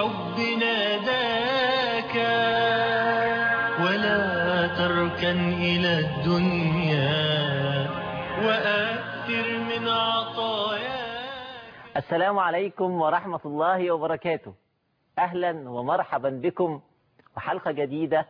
بالحب ناداك ولا تركن إلى الدنيا وأكثر من عطاياك السلام عليكم ورحمة الله وبركاته أهلا ومرحبا بكم وحلقة جديدة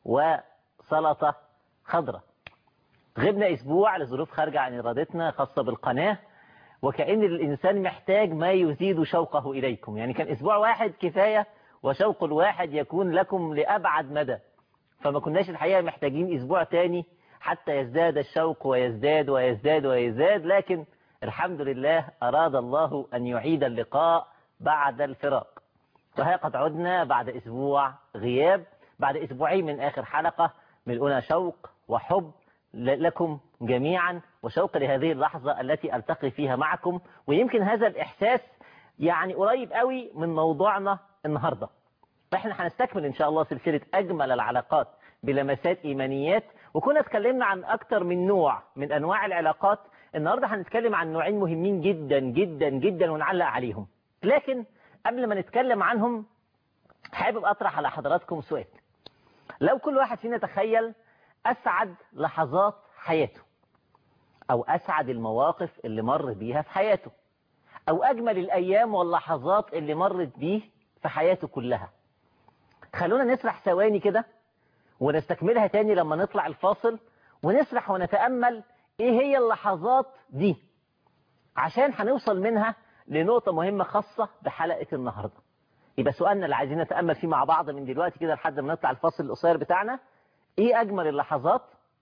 وسلطة خضراء غبنا أسبوع لظروف خارجة عن إرادتنا خاصة بالقناة وكأن الإنسان محتاج ما يزيد شوقه إليكم يعني كان أسبوع واحد كفاية وشوق الواحد يكون لكم لأبعد مدى فما كناش الحقيقة محتاجين أسبوع تاني حتى يزداد الشوق ويزداد ويزداد ويزداد لكن الحمد لله أراد الله أن يعيد اللقاء بعد الفراق وها قد عدنا بعد أسبوع غياب بعد أسبوعين من آخر حلقة ملؤنا شوق وحب لكم جميعا وشوق لهذه اللحظة التي ألتقي فيها معكم ويمكن هذا الإحساس يعني قريب قوي من موضوعنا النهاردة احنا هنستكمل إن شاء الله سلسلة أجمل العلاقات بلمسات إيمانيات وكنا اتكلمنا عن أكتر من نوع من أنواع العلاقات النهاردة هنتكلم عن نوعين مهمين جدا جدا جدا ونعلق عليهم لكن قبل ما نتكلم عنهم حابب أطرح على حضراتكم سؤال لو كل واحد فينا تخيل أسعد لحظات حياته أو أسعد المواقف اللي مر بيها في حياته أو أجمل الأيام واللحظات اللي مرت بيه في حياته كلها خلونا نسرح ثواني كده ونستكملها تاني لما نطلع الفاصل ونسرح ونتأمل إيه هي اللحظات دي عشان هنوصل منها لنقطة مهمة خاصة بحلقة النهاردة يبقى سؤالنا اللي عايزين نتأمل فيه مع بعض من دلوقتي كده لحد ما نطلع الفاصل القصير بتاعنا ايه اجمل اللحظات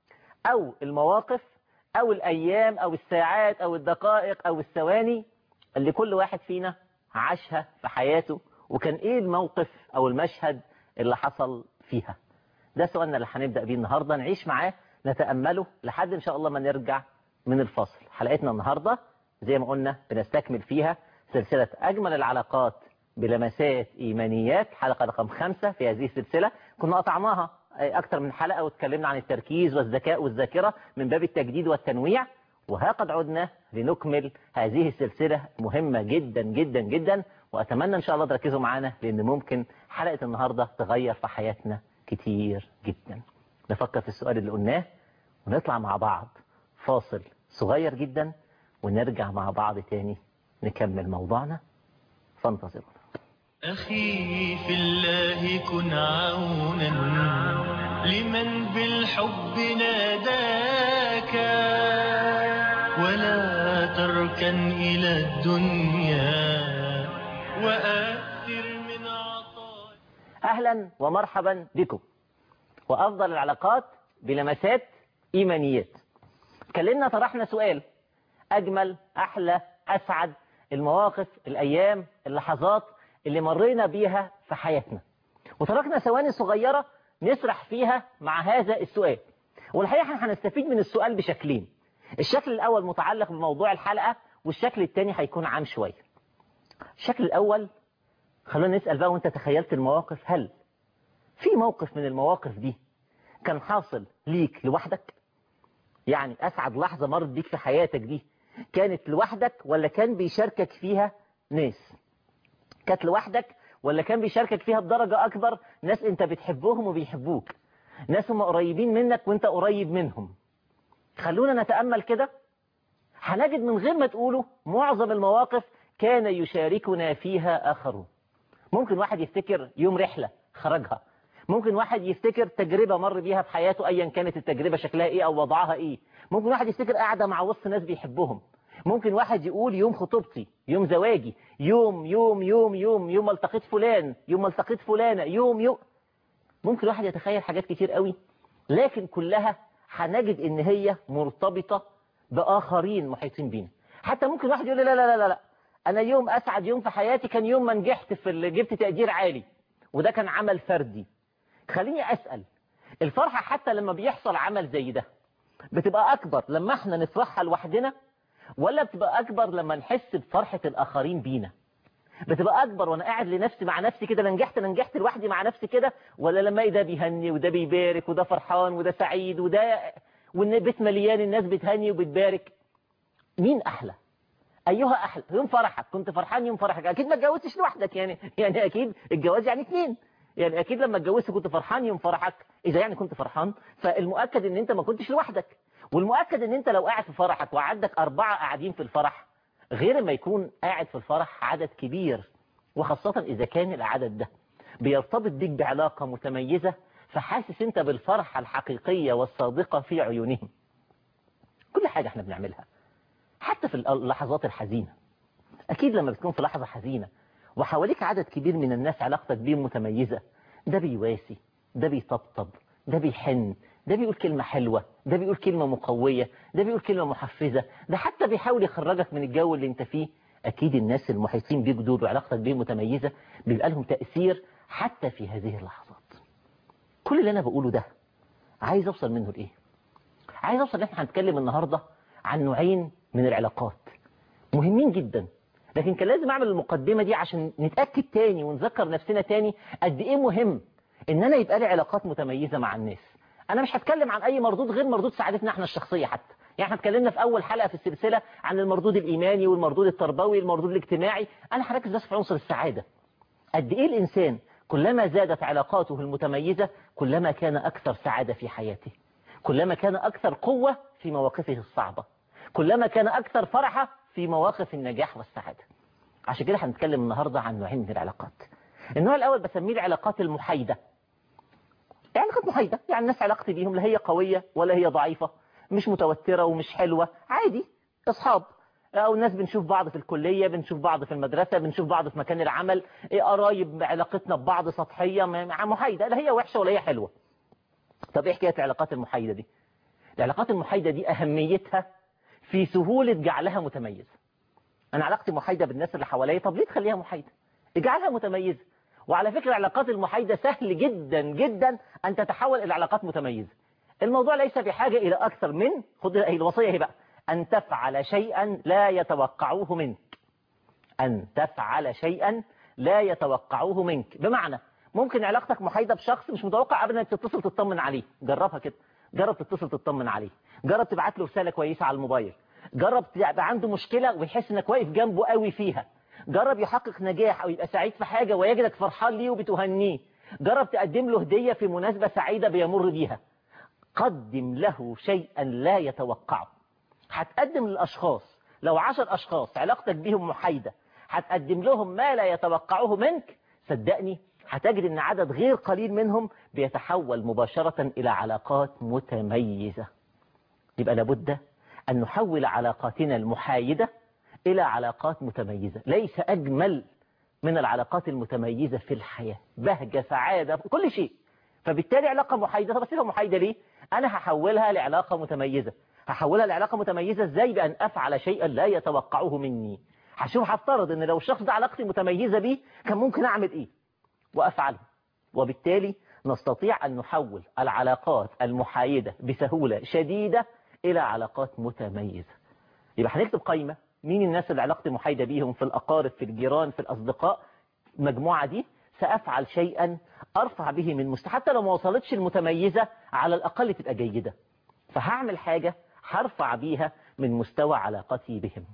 او المواقف او الايام او الساعات او الدقائق او الثواني اللي كل واحد فينا عاشها في حياته وكان ايه الموقف او المشهد اللي حصل فيها ده سؤالنا اللي هنبدأ بيه النهاردة نعيش معاه نتأمله لحد ان شاء الله ما نرجع من الفصل حلقتنا النهاردة زي ما قلنا بنستكمل فيها سلسلة اجمل العلاقات بلمسات ايمانيات حلقة رقم خمسة في هذه السلسلة كنا قطعناها أكثر من حلقة واتكلمنا عن التركيز والذكاء والذاكرة من باب التجديد والتنويع وها قد عدنا لنكمل هذه السلسلة مهمة جدا جدا جدا وأتمنى إن شاء الله تركزوا معانا لأن ممكن حلقة النهاردة تغير في حياتنا كتير جدا نفكر في السؤال اللي قلناه ونطلع مع بعض فاصل صغير جدا ونرجع مع بعض تاني نكمل موضوعنا فانتظرونا أخي في الله كن عونا لمن بالحب ناداك ولا تركن إلى الدنيا وأكثر من عطايا أهلا ومرحبا بكم وأفضل العلاقات بلمسات إيمانيات اتكلمنا طرحنا سؤال أجمل أحلى أسعد المواقف الأيام اللحظات اللي مرينا بيها في حياتنا وتركنا ثواني صغيرة نسرح فيها مع هذا السؤال والحقيقة احنا هنستفيد من السؤال بشكلين الشكل الأول متعلق بموضوع الحلقة والشكل الثاني هيكون عام شوية الشكل الأول خلونا نسأل بقى وانت تخيلت المواقف هل في موقف من المواقف دي كان حاصل ليك لوحدك يعني أسعد لحظة مرت بيك في حياتك دي كانت لوحدك ولا كان بيشاركك فيها ناس كانت لوحدك ولا كان بيشاركك فيها بدرجة أكبر ناس أنت بتحبهم وبيحبوك ناس هم قريبين منك وأنت قريب منهم خلونا نتأمل كده هنجد من غير ما تقوله معظم المواقف كان يشاركنا فيها آخرون ممكن واحد يفتكر يوم رحلة خرجها ممكن واحد يفتكر تجربة مر بيها في حياته أيا كانت التجربة شكلها إيه أو وضعها إيه ممكن واحد يفتكر قاعدة مع وسط ناس بيحبهم ممكن واحد يقول يوم خطوبتي يوم زواجي يوم يوم يوم يوم يوم التقيت فلان يوم التقيت فلانة يوم يوم ممكن واحد يتخيل حاجات كتير قوي لكن كلها هنجد ان هي مرتبطة بآخرين محيطين بينا حتى ممكن واحد يقول لا لا لا لا لا انا يوم اسعد يوم في حياتي كان يوم ما نجحت في اللي جبت تقدير عالي وده كان عمل فردي خليني اسأل الفرحة حتى لما بيحصل عمل زي ده بتبقى اكبر لما احنا نفرحها لوحدنا ولا بتبقى أكبر لما نحس بفرحة الآخرين بينا بتبقى أكبر وأنا قاعد لنفسي مع نفسي كده أنا نجحت أنا نجحت لوحدي مع نفسي كده ولا لما ده بيهني وده بيبارك وده فرحان وده سعيد وده وإن البيت مليان الناس بتهني وبتبارك مين أحلى ايها احلى يوم فرحك كنت فرحان يوم فرحك اكيد ما اتجوزتش لوحدك يعني يعني اكيد الجواز يعني اثنين يعني اكيد لما اتجوزت كنت فرحان يوم فرحك اذا يعني كنت فرحان فالمؤكد ان انت ما كنتش لوحدك والمؤكد ان انت لو قاعد في فرحك وعندك اربعه قاعدين في الفرح غير ما يكون قاعد في الفرح عدد كبير وخاصه اذا كان العدد ده بيرتبط بيك بعلاقه متميزه فحاسس انت بالفرحه الحقيقيه والصادقه في عيونهم كل حاجه احنا بنعملها حتى في اللحظات الحزينه اكيد لما بتكون في لحظه حزينه وحواليك عدد كبير من الناس علاقتك بيهم متميزة ده بيواسي ده بيطبطب ده بيحن ده بيقول كلمة حلوة ده بيقول كلمة مقوية ده بيقول كلمة محفزة ده حتى بيحاول يخرجك من الجو اللي انت فيه أكيد الناس المحيطين بيك دول وعلاقتك بيهم متميزة بيبقى لهم تأثير حتى في هذه اللحظات كل اللي أنا بقوله ده عايز أوصل منه لإيه عايز أوصل إن احنا هنتكلم النهاردة عن نوعين من العلاقات مهمين جدا لكن كان لازم اعمل المقدمة دي عشان نتأكد تاني ونذكر نفسنا تاني قد ايه مهم ان انا يبقى لي علاقات متميزة مع الناس انا مش هتكلم عن اي مردود غير مردود سعادتنا احنا الشخصية حتى يعني احنا اتكلمنا في اول حلقة في السلسلة عن المردود الايماني والمردود التربوي والمردود الاجتماعي انا هركز بس في عنصر السعادة قد ايه الانسان كلما زادت علاقاته المتميزة كلما كان اكثر سعادة في حياته كلما كان اكثر قوة في مواقفه الصعبة كلما كان اكثر فرحة في مواقف النجاح والسعادة عشان كده هنتكلم النهاردة عن نوعين من العلاقات النوع الأول بسميه العلاقات المحايدة علاقات محايدة يعني الناس علاقتي بيهم لا هي قوية ولا هي ضعيفة مش متوترة ومش حلوة عادي أصحاب أو الناس بنشوف بعض في الكلية بنشوف بعض في المدرسة بنشوف بعض في مكان العمل قرايب علاقتنا ببعض سطحية محايدة لا هي وحشة ولا هي حلوة طب إيه حكاية العلاقات المحايدة دي العلاقات المحايدة دي أهميتها في سهولة جعلها متميزة أنا علاقتي محايدة بالناس اللي حواليا طب ليه تخليها محايدة اجعلها متميزة وعلى فكرة العلاقات المحايدة سهل جدا جدا أن تتحول إلى علاقات متميزة الموضوع ليس بحاجة إلى أكثر من خد الوصية هي بقى أن تفعل شيئا لا يتوقعوه منك أن تفعل شيئا لا يتوقعوه منك بمعنى ممكن علاقتك محايدة بشخص مش متوقع أبدا أنك تتصل تطمن عليه جربها كده جرب تتصل تطمن عليه جرب تبعت له رسالة كويسة على الموبايل جرب يبقى عنده مشكلة ويحس انك واقف جنبه قوي فيها جرب يحقق نجاح او يبقى سعيد في حاجة ويجدك فرحان ليه وبتهنيه جرب تقدم له هدية في مناسبة سعيدة بيمر بيها قدم له شيئا لا يتوقعه هتقدم للأشخاص لو عشر أشخاص علاقتك بيهم محايدة هتقدم لهم ما لا يتوقعوه منك صدقني هتجد ان عدد غير قليل منهم بيتحول مباشرة إلى علاقات متميزة يبقى لابد أن نحول علاقاتنا المحايدة إلى علاقات متميزة ليس أجمل من العلاقات المتميزة في الحياة بهجة سعادة كل شيء فبالتالي علاقة محايدة طب أسيبها محايدة ليه أنا هحولها لعلاقة متميزة هحولها لعلاقة متميزة إزاي بأن أفعل شيئا لا يتوقعه مني هشوف هفترض أن لو الشخص ده علاقتي متميزة بيه كان ممكن أعمل إيه وأفعله وبالتالي نستطيع أن نحول العلاقات المحايدة بسهولة شديدة إلى علاقات متميزة يبقى هنكتب قائمة مين الناس اللي علاقتي محايدة بيهم في الأقارب في الجيران في الأصدقاء المجموعة دي سأفعل شيئا أرفع به من مستوى حتى لو ما وصلتش المتميزة على الأقل تبقى جيدة فهعمل حاجة هرفع بيها من مستوى علاقتي بهم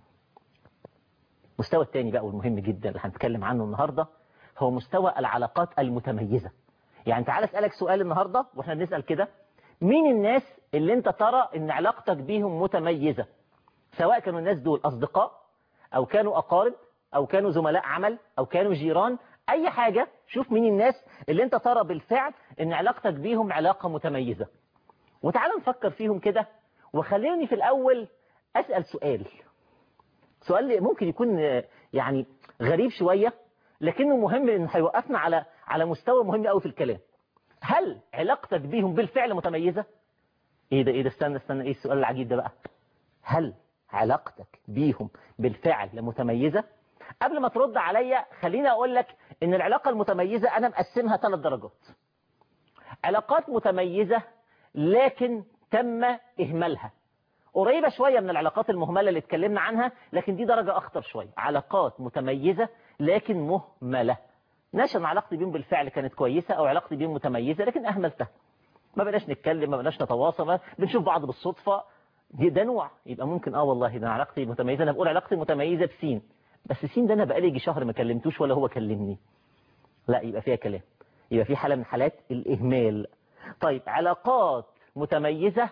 المستوى الثاني بقى والمهم جدا اللي هنتكلم عنه النهاردة هو مستوى العلاقات المتميزة يعني تعال أسألك سؤال النهاردة وإحنا بنسأل كده مين الناس اللي انت ترى ان علاقتك بيهم متميزة سواء كانوا الناس دول أصدقاء أو كانوا أقارب أو كانوا زملاء عمل أو كانوا جيران أي حاجة شوف مين الناس اللي انت ترى بالفعل ان علاقتك بيهم علاقة متميزة وتعال نفكر فيهم كده وخليني في الأول أسأل سؤال سؤال ممكن يكون يعني غريب شوية لكنه مهم لأنه هيوقفنا على على مستوى مهم قوي في الكلام هل علاقتك بيهم بالفعل متميزة ايه ده ايه ده استنى استنى ايه السؤال العجيب ده بقى هل علاقتك بيهم بالفعل متميزة قبل ما ترد عليا خليني اقول لك ان العلاقة المتميزة انا مقسمها ثلاث درجات علاقات متميزة لكن تم اهمالها قريبة شوية من العلاقات المهملة اللي اتكلمنا عنها لكن دي درجة اخطر شوية علاقات متميزة لكن مهملة ناشن علاقتي بيهم بالفعل كانت كويسة او علاقتي بيهم متميزة لكن اهملتها ما بقناش نتكلم ما بقناش نتواصل ما بنشوف بعض بالصدفة دي ده نوع يبقى ممكن اه والله ده أنا علاقتي متميزه انا بقول علاقتي متميزه بسين بس سين ده انا بقالي يجي شهر ما كلمتوش ولا هو كلمني لا يبقى فيها كلام يبقى في حاله من حالات الاهمال طيب علاقات متميزه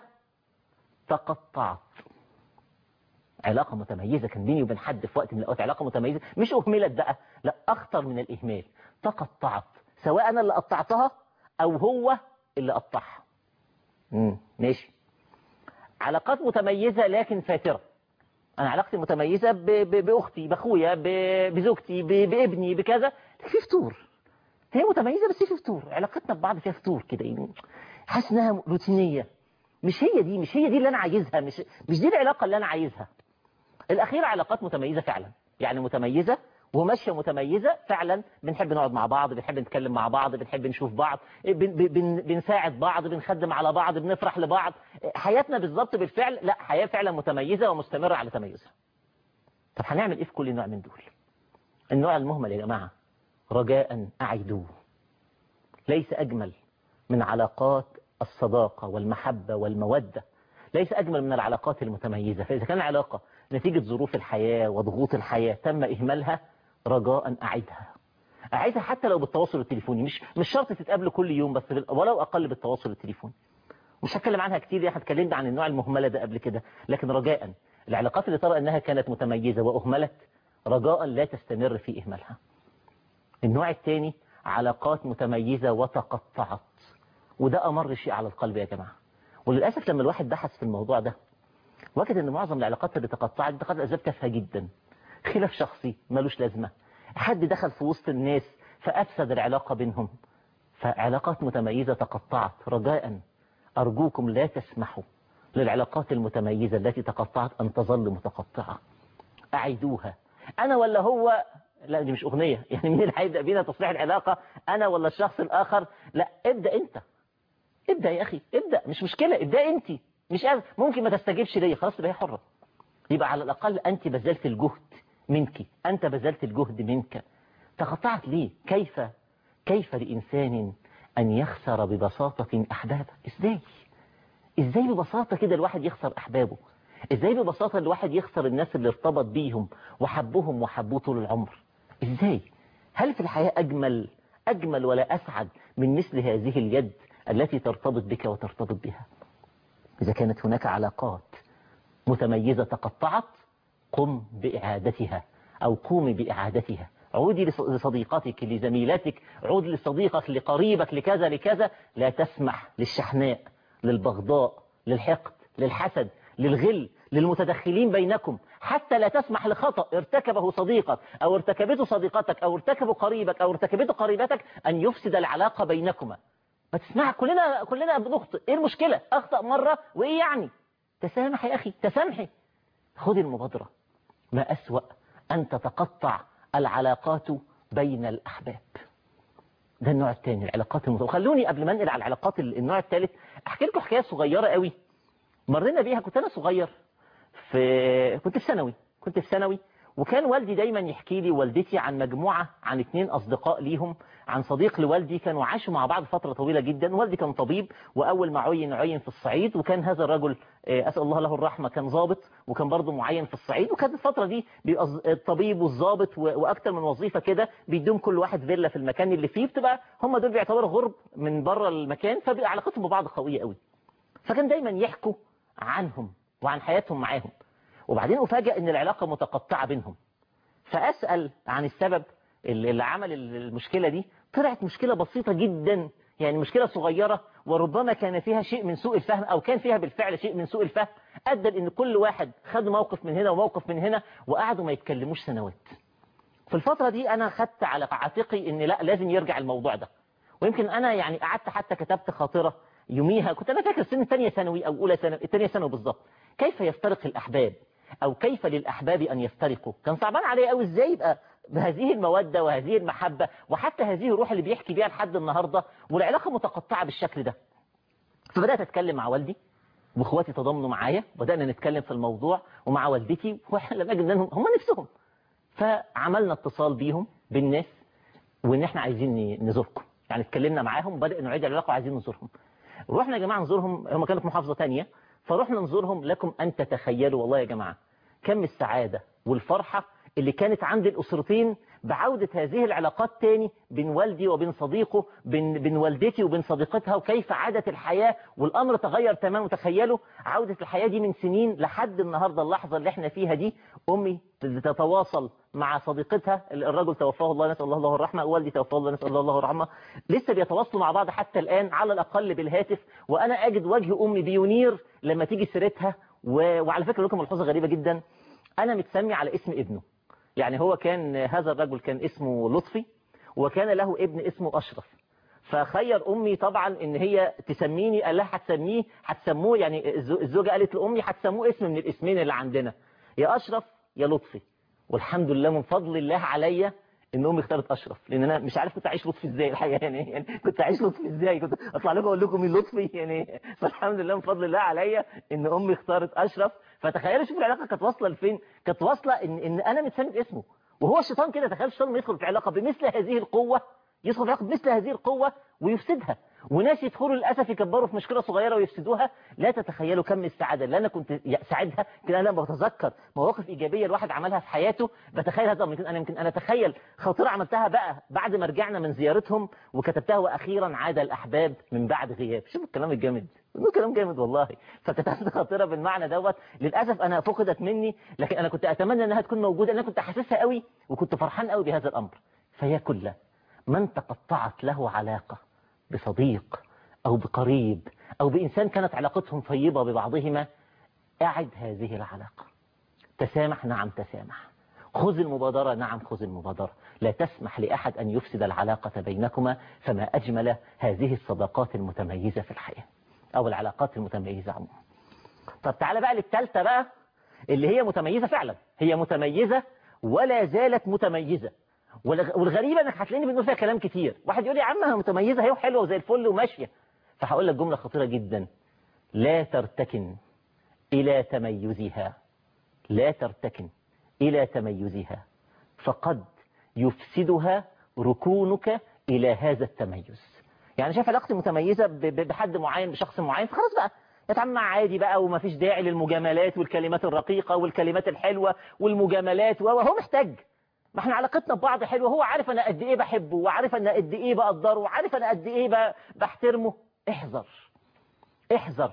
تقطعت علاقة متميزة كان بيني وبين حد في وقت من الأوقات علاقة متميزة مش أهملت بقى لا أخطر من الإهمال تقطعت سواء أنا اللي قطعتها أو هو اللي قطعها امم ماشي علاقات متميزة لكن فاترة أنا علاقتي متميزة ب... ب... بأختي بأخويا ب... بزوجتي ب... بابني بكذا في فتور هي متميزة بس في فتور علاقتنا ببعض فيها فتور كده يعني حاسس انها روتينية مش هي دي مش هي دي اللي انا عايزها مش مش دي العلاقة اللي انا عايزها الأخيرة علاقات متميزة فعلا يعني متميزة وماشية متميزة فعلا بنحب نقعد مع بعض بنحب نتكلم مع بعض بنحب نشوف بعض بن بن بنساعد بعض بنخدم على بعض بنفرح لبعض حياتنا بالظبط بالفعل لا حياة فعلا متميزة ومستمرة على تميزها طب هنعمل ايه في كل نوع من دول النوع المهمل يا جماعة رجاء أعيدوه ليس أجمل من علاقات الصداقة والمحبة والمودة ليس أجمل من العلاقات المتميزة فإذا كان علاقة نتيجة ظروف الحياة وضغوط الحياة تم إهمالها رجاء أعيدها أعيدها حتى لو بالتواصل التليفوني مش مش شرط تتقابلوا كل يوم بس بال- ولو أقل بالتواصل التليفوني مش هتكلم عنها كتير احنا اتكلمنا عن النوع المهملة ده قبل كده لكن رجاء العلاقات اللي ترى أنها كانت متميزة وأهملت رجاء لا تستمر في إهمالها النوع الثاني علاقات متميزة وتقطعت وده أمر شيء على القلب يا جماعة وللأسف لما الواحد بحث في الموضوع ده وجد ان معظم العلاقات اللي تقطعت دي تقطعت اسباب تافهه جدا خلاف شخصي ملوش لازمه حد دخل في وسط الناس فافسد العلاقه بينهم فعلاقات متميزه تقطعت رجاء ارجوكم لا تسمحوا للعلاقات المتميزه التي تقطعت ان تظل متقطعه اعيدوها انا ولا هو لا دي مش اغنيه يعني مين اللي هيبدا بينا تصليح العلاقه انا ولا الشخص الاخر لا ابدا انت ابدا يا اخي ابدا مش مشكله ابدا انت مش قادر ممكن ما تستجيبش ليا خلاص تبقى هي حرة يبقى على الأقل أنت بذلت الجهد منك أنت بذلت الجهد منك تقطعت ليه كيف كيف لإنسان أن يخسر ببساطة أحبابه إزاي إزاي ببساطة كده الواحد يخسر أحبابه إزاي ببساطة الواحد يخسر الناس اللي ارتبط بيهم وحبهم وحبوه طول العمر إزاي هل في الحياة أجمل أجمل ولا أسعد من مثل هذه اليد التي ترتبط بك وترتبط بها إذا كانت هناك علاقات متميزة تقطعت قم بإعادتها أو قومي بإعادتها عودي لص- لصديقتك لزميلتك عود لصديقك لقريبك لكذا لكذا لا تسمح للشحناء للبغضاء للحقد للحسد للغل للمتدخلين بينكم حتى لا تسمح لخطأ ارتكبه صديقك أو ارتكبته صديقتك أو ارتكبه قريبك أو ارتكبته قريبتك أن يفسد العلاقة بينكما ما تسمع كلنا كلنا بنخطئ ايه المشكلة اخطأ مرة وايه يعني تسامح يا اخي تسامحي خذ المبادرة ما أسوأ أن تتقطع العلاقات بين الأحباب ده النوع الثاني العلاقات المتوقعة خلوني قبل ما انقل على العلاقات ال- النوع الثالث احكي لكم حكاية صغيرة قوي مرينا بيها كنت انا صغير في كنت في ثانوي كنت في ثانوي وكان والدي دايما يحكي لي والدتي عن مجموعة عن اتنين أصدقاء ليهم عن صديق لوالدي كانوا عاشوا مع بعض فترة طويلة جدا والدي كان طبيب وأول ما عين عين في الصعيد وكان هذا الرجل آه، أسأل الله له الرحمة كان ضابط وكان برضه معين في الصعيد وكانت الفترة دي بيبقى الز- الطبيب والضابط و- وأكتر من وظيفة كده بيدوم كل واحد فيلا في المكان اللي فيه بتبقى هم دول بيعتبروا غرب من بره المكان فبيبقى علاقتهم ببعض قوية قوي فكان دايما يحكوا عنهم وعن حياتهم معاهم وبعدين أفاجأ أن العلاقة متقطعة بينهم فأسأل عن السبب اللي اللي عمل المشكلة دي طلعت مشكلة بسيطة جدا يعني مشكلة صغيرة وربما كان فيها شيء من سوء الفهم أو كان فيها بالفعل شيء من سوء الفهم أدى لأن كل واحد خد موقف من هنا وموقف من هنا وقعدوا ما يتكلموش سنوات في الفترة دي أنا خدت على عاتقي أن لا لازم يرجع الموضوع ده ويمكن أنا يعني قعدت حتى كتبت خاطرة يوميها كنت أنا فاكر سن ثانية ثانوي أو أولى ثانوي الثانية ثانوي بالظبط كيف يفترق الأحباب أو كيف للأحباب أن يفترقوا كان صعبان عليه قوي إزاي يبقى بهذه المودة وهذه المحبة وحتى هذه الروح اللي بيحكي بيها لحد النهاردة والعلاقة متقطعة بالشكل ده فبدأت أتكلم مع والدي واخواتي تضامنوا معايا بدأنا نتكلم في الموضوع ومع والدتي واحنا لما جبنا لهم هم نفسهم فعملنا اتصال بيهم بالناس وان احنا عايزين ن- نزوركم يعني اتكلمنا معاهم وبدأ نعيد العلاقة وعايزين نزورهم رحنا يا جماعة نزورهم هم كانوا في محافظة تانية فروحنا نزورهم لكم أن تتخيلوا والله يا جماعة كم السعادة والفرحة اللي كانت عند الأسرتين بعودة هذه العلاقات تاني بين والدي وبين صديقه بين, بين والدتي وبين صديقتها وكيف عادت الحياة والأمر تغير تماما وتخيلوا عودة الحياة دي من سنين لحد النهاردة اللحظة اللي احنا فيها دي أمي تتواصل مع صديقتها الرجل توفاه الله نسأل الله له الرحمة والدي توفاه الله نسأل الله له الرحمة لسه بيتواصلوا مع بعض حتى الآن على الأقل بالهاتف وأنا أجد وجه أمي بينير لما تيجي سيرتها و... وعلى فكرة لكم ملحوظة غريبة جدا أنا متسمي على اسم ابنه يعني هو كان هذا الرجل كان اسمه لطفي وكان له ابن اسمه أشرف فخير أمي طبعا إن هي تسميني قال لها هتسميه هتسموه يعني الزوجة قالت لأمي هتسموه اسم من الاسمين اللي عندنا يا أشرف يا لطفي والحمد لله من فضل الله عليا ان امي اختارت اشرف لان انا مش عارف كنت اعيش لطفي ازاي الحقيقه يعني, يعني كنت اعيش لطفي ازاي كنت اطلع لكم اقول لكم مين لطفي يعني فالحمد لله من فضل الله عليا ان امي اختارت اشرف فتخيلوا شوفوا العلاقه كانت واصله لفين كانت واصله ان ان انا متسمي باسمه وهو الشيطان كده تخيل الشيطان يدخل في علاقه بمثل هذه القوه يدخل في علاقه بمثل هذه القوه ويفسدها وناس يدخلوا للاسف يكبروا في مشكله صغيره ويفسدوها لا تتخيلوا كم السعاده اللي انا كنت ساعدها كده انا بتذكر مواقف ايجابيه الواحد عملها في حياته بتخيل هذا يمكن انا يمكن انا اتخيل خاطره عملتها بقى بعد ما رجعنا من زيارتهم وكتبتها واخيرا عاد الاحباب من بعد غياب شوف الكلام الجامد ده كلام جامد والله فكتبت خاطره بالمعنى دوت للاسف انا فقدت مني لكن انا كنت اتمنى انها تكون موجوده انا كنت حاسسها قوي وكنت فرحان قوي بهذا الامر فيا كل من تقطعت له علاقه بصديق أو بقريب أو بإنسان كانت علاقتهم طيبة ببعضهما أعد هذه العلاقة تسامح نعم تسامح خذ المبادرة نعم خذ المبادرة لا تسمح لأحد أن يفسد العلاقة بينكما فما أجمل هذه الصداقات المتميزة في الحياة أو العلاقات المتميزة عموما طب تعالى بقى للثالثة بقى اللي هي متميزة فعلا هي متميزة ولا زالت متميزة والغريبة انك هتلاقيني بنقول فيها كلام كتير واحد يقول لي يا عم هي متميزة هي وحلوة وزي الفل وماشية فهقول لك جملة خطيرة جدا لا ترتكن إلى تميزها لا ترتكن إلى تميزها فقد يفسدها ركونك إلى هذا التميز يعني شايف علاقتي متميزة بحد معين بشخص معين فخلاص بقى يتعامل مع عادي بقى وما فيش داعي للمجاملات والكلمات الرقيقة والكلمات الحلوة والمجاملات وهو محتاج ما احنا علاقتنا ببعض حلوة هو عارف انا قد ايه بحبه وعارف انا قد ايه بقدره وعارف انا قد ايه بحترمه احذر احذر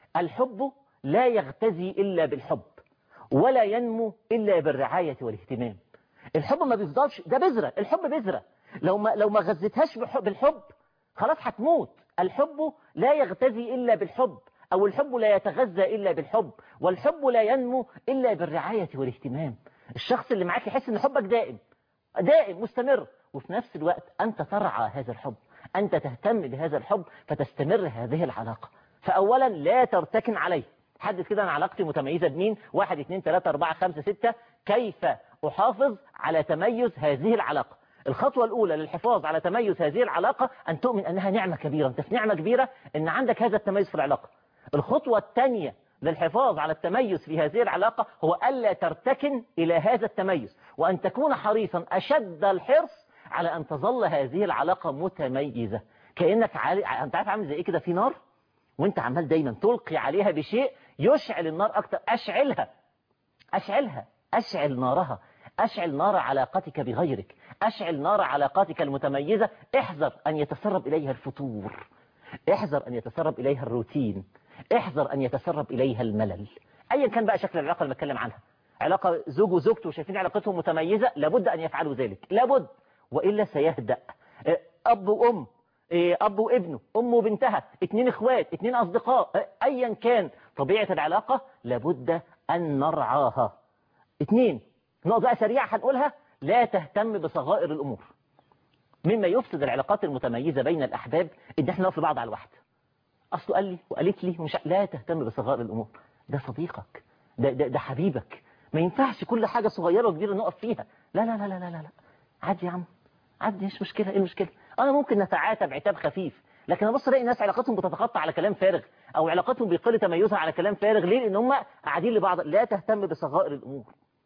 الحب لا يغتزي الا بالحب ولا ينمو الا بالرعاية والاهتمام الحب ما بيفضلش ده بذرة الحب بذرة لو ما لو ما غذيتهاش بالحب خلاص هتموت الحب لا يغتزي الا بالحب او الحب لا يتغذى الا بالحب والحب لا ينمو الا بالرعاية والاهتمام الشخص اللي معاك يحس ان حبك دائم دائم مستمر وفي نفس الوقت أنت ترعى هذا الحب أنت تهتم بهذا الحب فتستمر هذه العلاقة فأولا لا ترتكن عليه حدث كده أنا علاقتي متميزة بمين واحد اثنين ثلاثة أربعة خمسة ستة كيف أحافظ على تميز هذه العلاقة الخطوة الأولى للحفاظ على تميز هذه العلاقة أن تؤمن أنها نعمة كبيرة أنت في نعمة كبيرة أن عندك هذا التميز في العلاقة الخطوة الثانية للحفاظ على التميز في هذه العلاقة هو ألا ترتكن إلى هذا التميز وأن تكون حريصا أشد الحرص على أن تظل هذه العلاقة متميزة كأنك عالي... أنت عارف عامل زي إيه كده في نار وأنت عمال دايما تلقي عليها بشيء يشعل النار أكتر أشعلها أشعلها أشعل نارها أشعل نار علاقتك بغيرك أشعل نار علاقاتك المتميزة احذر أن يتسرب إليها الفتور احذر أن يتسرب إليها الروتين احذر أن يتسرب إليها الملل أيا كان بقى شكل العلاقة اللي بتكلم عنها علاقة زوج وزوجته وشايفين علاقتهم متميزة لابد أن يفعلوا ذلك لابد وإلا سيهدأ أب وأم أب وابنه أم وبنتها اتنين اخوات اتنين أصدقاء أيا كان طبيعة العلاقة لابد أن نرعاها اتنين نقطة بقى سريعة هنقولها لا تهتم بصغائر الأمور مما يفسد العلاقات المتميزة بين الأحباب إن احنا نقف لبعض على الواحد أصله قال لي وقالت لي مش لا تهتم بصغائر الأمور ده صديقك ده, ده, ده حبيبك ما ينفعش كل حاجة صغيرة وكبيرة نقف فيها لا لا لا لا لا لا عادي يا عم عادي مش مشكلة ايه المشكلة انا ممكن نتعاتب عتاب خفيف لكن ابص الاقي ناس علاقتهم بتتقطع على كلام فارغ او علاقتهم بيقل تميزها على كلام فارغ ليه لان هم قاعدين لبعض لا تهتم بصغائر الامور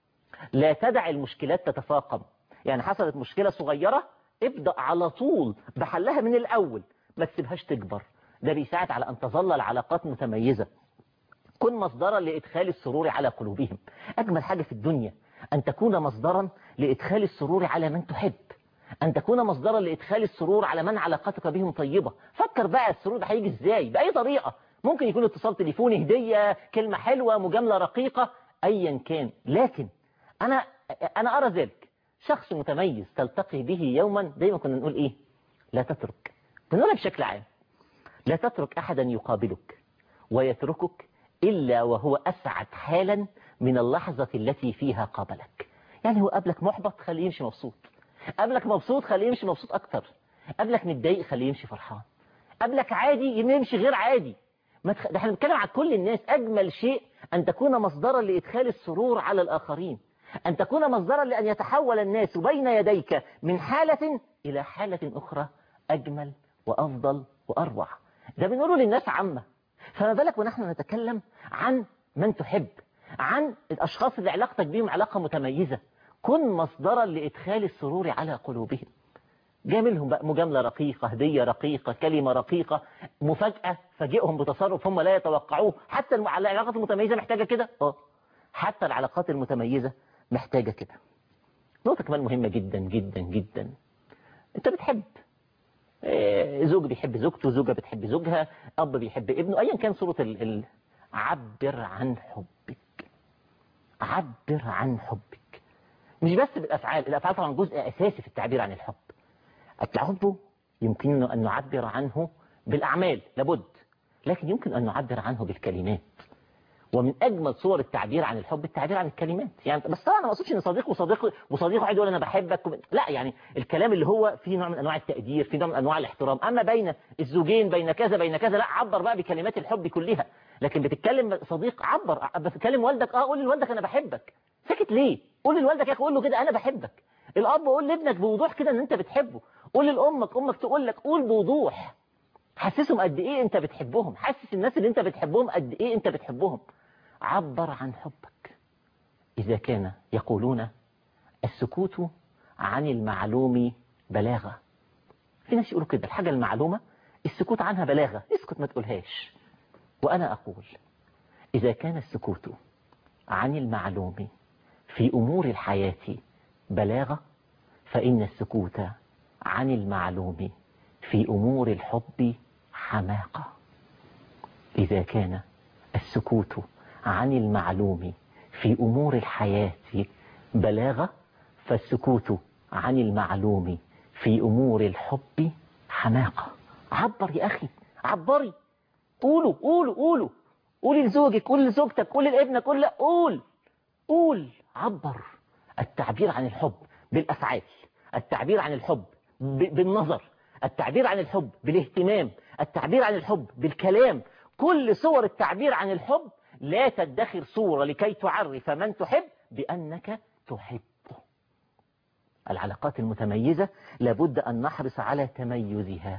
لا تدع المشكلات تتفاقم يعني حصلت مشكلة صغيرة ابدأ على طول بحلها من الاول ما تسيبهاش تكبر ده بيساعد على ان تظل العلاقات متميزة كن مصدرا لإدخال السرور على قلوبهم أجمل حاجة في الدنيا أن تكون مصدرا لإدخال السرور على من تحب أن تكون مصدرا لإدخال السرور على من علاقتك بهم طيبة فكر بقى السرور ده هيجي إزاي بأي طريقة ممكن يكون اتصال تليفوني هدية كلمة حلوة مجاملة رقيقة أيا كان لكن أنا أنا أرى ذلك شخص متميز تلتقي به يوما دايما كنا نقول إيه لا تترك بنقولها بشكل عام لا تترك أحدا يقابلك ويتركك إلا وهو أسعد حالا من اللحظة التي فيها قابلك يعني هو قبلك محبط خليه يمشي مبسوط قبلك مبسوط خليه يمشي مبسوط أكتر قبلك متضايق خليه يمشي فرحان قبلك عادي يمشي غير عادي ما تخ... ده احنا بنتكلم عن كل الناس أجمل شيء أن تكون مصدرا لإدخال السرور على الآخرين أن تكون مصدرا لأن يتحول الناس بين يديك من حالة إلى حالة أخرى أجمل وأفضل وأروع ده بنقوله للناس عامة فما بالك ونحن نتكلم عن من تحب عن الأشخاص اللي علاقتك بهم علاقة متميزة كن مصدرا لإدخال السرور على قلوبهم جاملهم بقى مجاملة رقيقة هدية رقيقة كلمة رقيقة مفاجأة فاجئهم بتصرف هم لا يتوقعوه حتى الم- العلاقات المتميزة محتاجة كده اه حتى العلاقات المتميزة محتاجة كده نقطة كمان مهمة جدا جدا جدا انت بتحب آه، زوج بيحب زوجته زوجة بتحب زوجها أب بيحب ابنه أيا كان صورة ال... ال... عبر عن حبك عبر عن حبك مش بس بالأفعال الأفعال طبعا جزء أساسي في التعبير عن الحب الحب يمكننا أن نعبر عنه بالأعمال لابد لكن يمكن أن نعبر عنه بالكلمات ومن أجمل صور التعبير عن الحب التعبير عن الكلمات يعني بس طبعا أنا ما أقصدش إن صديق وصديق وصديق واحد يقول أنا بحبك وب- لا يعني الكلام اللي هو فيه نوع من أنواع التقدير فيه نوع من أنواع الاحترام أما بين الزوجين بين كذا بين كذا لا عبر بقى بكلمات الحب كلها لكن بتتكلم صديق عبر بتكلم والدك اه قول لوالدك أنا بحبك سكت ليه قول لوالدك يا أخي قول له كده أنا بحبك الأب قول لابنك بوضوح كده إن أنت بتحبه قول لأمك أمك تقول لك قول بوضوح حسسهم قد ايه انت بتحبهم حسس الناس اللي انت بتحبهم قد ايه انت بتحبهم عبر عن حبك اذا كان يقولون السكوت عن المعلوم بلاغة في ناس يقولوا كده الحاجة المعلومة السكوت عنها بلاغة اسكت ما تقولهاش وانا اقول اذا كان السكوت عن المعلوم في امور الحياة بلاغة فان السكوت عن المعلوم في أمور الحب حماقة إذا كان السكوت عن المعلوم في أمور الحياة بلاغة فالسكوت عن المعلوم في أمور الحب حماقة عبر يا أخي عبري قولوا قولوا قولوا قولي لزوجك قولي لزوجتك قولي لابنك قول لا قول قول عبر التعبير عن الحب بالأفعال التعبير عن الحب ب- بالنظر التعبير عن الحب بالاهتمام التعبير عن الحب بالكلام كل صور التعبير عن الحب لا تدخر صورة لكي تعرف من تحب بأنك تحبه العلاقات المتميزة لابد أن نحرص على تميزها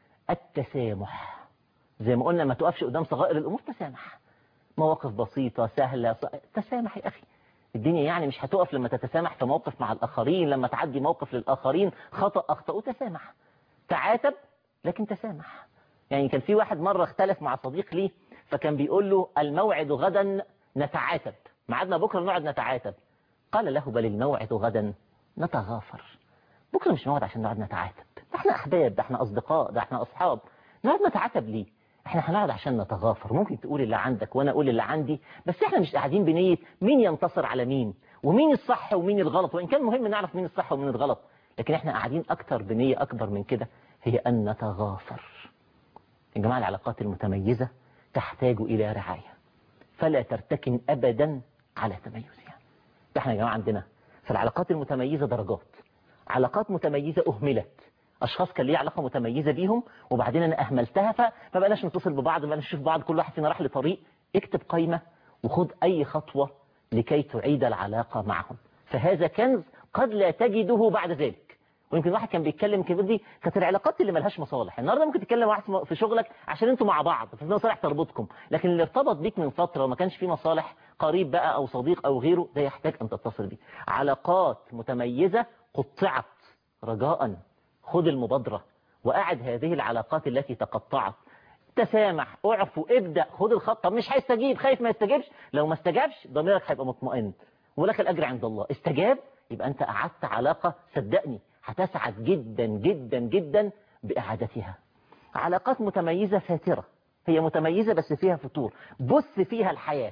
التسامح زي ما قلنا ما تقفش قدام صغائر الأمور تسامح مواقف بسيطة سهلة ص... تسامح يا أخي الدنيا يعني مش هتقف لما تتسامح في موقف مع الآخرين لما تعدي موقف للآخرين خطأ أخطأ وتسامح تعاتب لكن تسامح يعني كان في واحد مرة اختلف مع صديق ليه فكان بيقول له الموعد غدا نتعاتب معادنا بكرة نقعد نتعاتب قال له بل الموعد غدا نتغافر بكرة مش موعد عشان نقعد نتعاتب ده احنا أحباب ده احنا أصدقاء ده احنا أصحاب نقعد نتعاتب ليه احنا هنقعد عشان نتغافر ممكن تقول اللي عندك وانا اقول اللي عندي بس احنا مش قاعدين بنية مين ينتصر على مين ومين الصح ومين الغلط وان كان مهم نعرف مين الصح ومين الغلط لكن احنا قاعدين اكتر بنية اكبر من كده هي ان نتغافر يا جماعة العلاقات المتميزة تحتاج الى رعاية فلا ترتكن ابدا على تميزها ده احنا يا جماعة عندنا في العلاقات المتميزة درجات علاقات متميزة اهملت اشخاص كان ليه علاقه متميزه بيهم وبعدين انا اهملتها ف- فبقناش نتصل ببعض ما بقناش نشوف بعض كل واحد فينا راح لطريق اكتب قائمه وخد اي خطوه لكي تعيد العلاقه معهم فهذا كنز قد لا تجده بعد ذلك ويمكن واحد كان بيتكلم كده دي كانت العلاقات اللي ملهاش مصالح النهارده ممكن تتكلم واحد في شغلك عشان انتوا مع بعض في مصالح تربطكم لكن اللي ارتبط بيك من فتره وما كانش فيه مصالح قريب بقى او صديق او غيره ده يحتاج ان تتصل بيه علاقات متميزه قطعت رجاء خذ المبادرة وأعد هذه العلاقات التي تقطعت تسامح اعفو ابدأ خد الخط طب مش هيستجيب خايف ما يستجيبش لو ما استجابش ضميرك هيبقى مطمئن ولك الأجر عند الله استجاب يبقى أنت قعدت علاقة صدقني هتسعد جدا جدا جدا بإعادتها علاقات متميزة فاترة هي متميزة بس فيها فتور بص فيها الحياة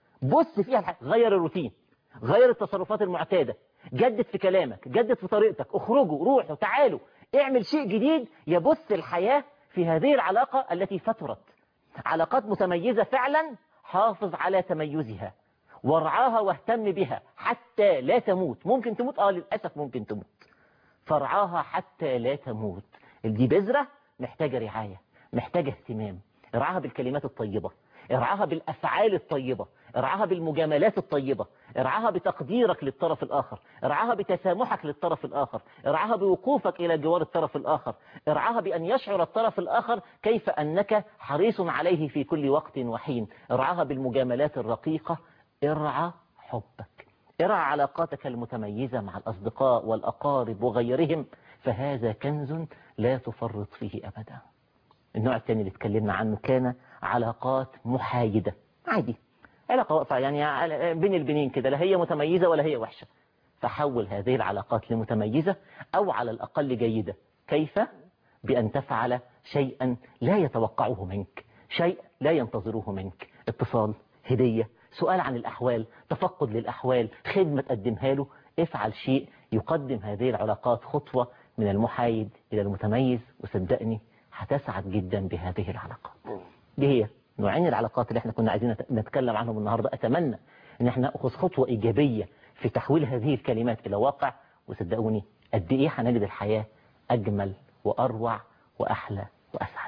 بص فيها الحياة غير الروتين غير التصرفات المعتادة جدد في كلامك جدد في طريقتك اخرجوا روحوا تعالوا اعمل شيء جديد يبث الحياة في هذه العلاقة التي فترت علاقات متميزة فعلا حافظ على تميزها وارعاها واهتم بها حتى لا تموت ممكن تموت اه للأسف ممكن تموت فارعاها حتى لا تموت دي بذرة محتاجة رعاية محتاجة اهتمام ارعاها بالكلمات الطيبة ارعاها بالأفعال الطيبة ارعاها بالمجاملات الطيبة ارعاها بتقديرك للطرف الآخر ارعاها بتسامحك للطرف الآخر ارعاها بوقوفك إلى جوار الطرف الآخر ارعاها بأن يشعر الطرف الآخر كيف أنك حريص عليه في كل وقت وحين ارعاها بالمجاملات الرقيقة ارعى حبك ارعى علاقاتك المتميزة مع الأصدقاء والأقارب وغيرهم فهذا كنز لا تفرط فيه أبدا النوع الثاني اللي اتكلمنا عنه كان علاقات محايدة عادي علاقة واقفة يعني بين البنين كده لا هي متميزة ولا هي وحشة فحول هذه العلاقات لمتميزة أو على الأقل جيدة كيف؟ بأن تفعل شيئا لا يتوقعه منك شيء لا ينتظره منك اتصال هدية سؤال عن الأحوال تفقد للأحوال خدمة تقدمها له افعل شيء يقدم هذه العلاقات خطوة من المحايد إلى المتميز وصدقني هتسعد جدا بهذه العلاقات دي هي نوعين العلاقات اللي احنا كنا عايزين نتكلم عنهم النهاردة أتمنى ان احنا نأخذ خطوة إيجابية في تحويل هذه الكلمات إلى واقع وصدقوني قد إيه هنجد الحياة أجمل وأروع وأحلى وأسعد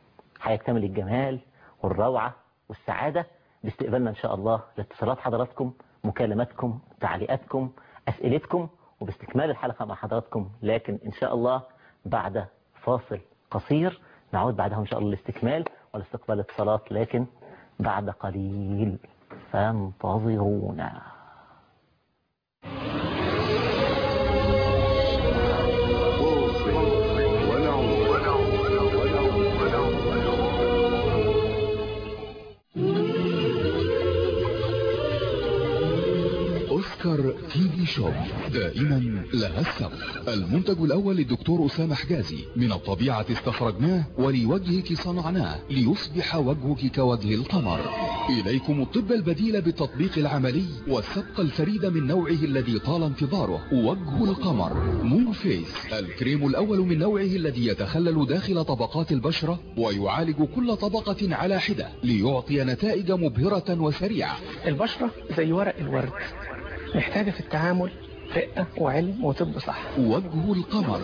هيكتمل الجمال والروعة والسعادة باستقبالنا إن شاء الله لاتصالات حضراتكم مكالماتكم تعليقاتكم أسئلتكم وباستكمال الحلقة مع حضراتكم لكن إن شاء الله بعد فاصل قصير نعود بعدها إن شاء الله الاستكمال والاستقبال اتصالات لكن بعد قليل فانتظرونا أوسكار تي في شوب دائما لها السبق المنتج الأول للدكتور أسامة حجازي من الطبيعة استخرجناه ولوجهك صنعناه ليصبح وجهك كوجه القمر إليكم الطب البديل بالتطبيق العملي والسبق الفريد من نوعه الذي طال انتظاره وجه القمر مون فيس الكريم الأول من نوعه الذي يتخلل داخل طبقات البشرة ويعالج كل طبقة على حدة ليعطي نتائج مبهرة وسريعة البشرة زي ورق الورد محتاجة في التعامل رقة وعلم وطب صح وجه القمر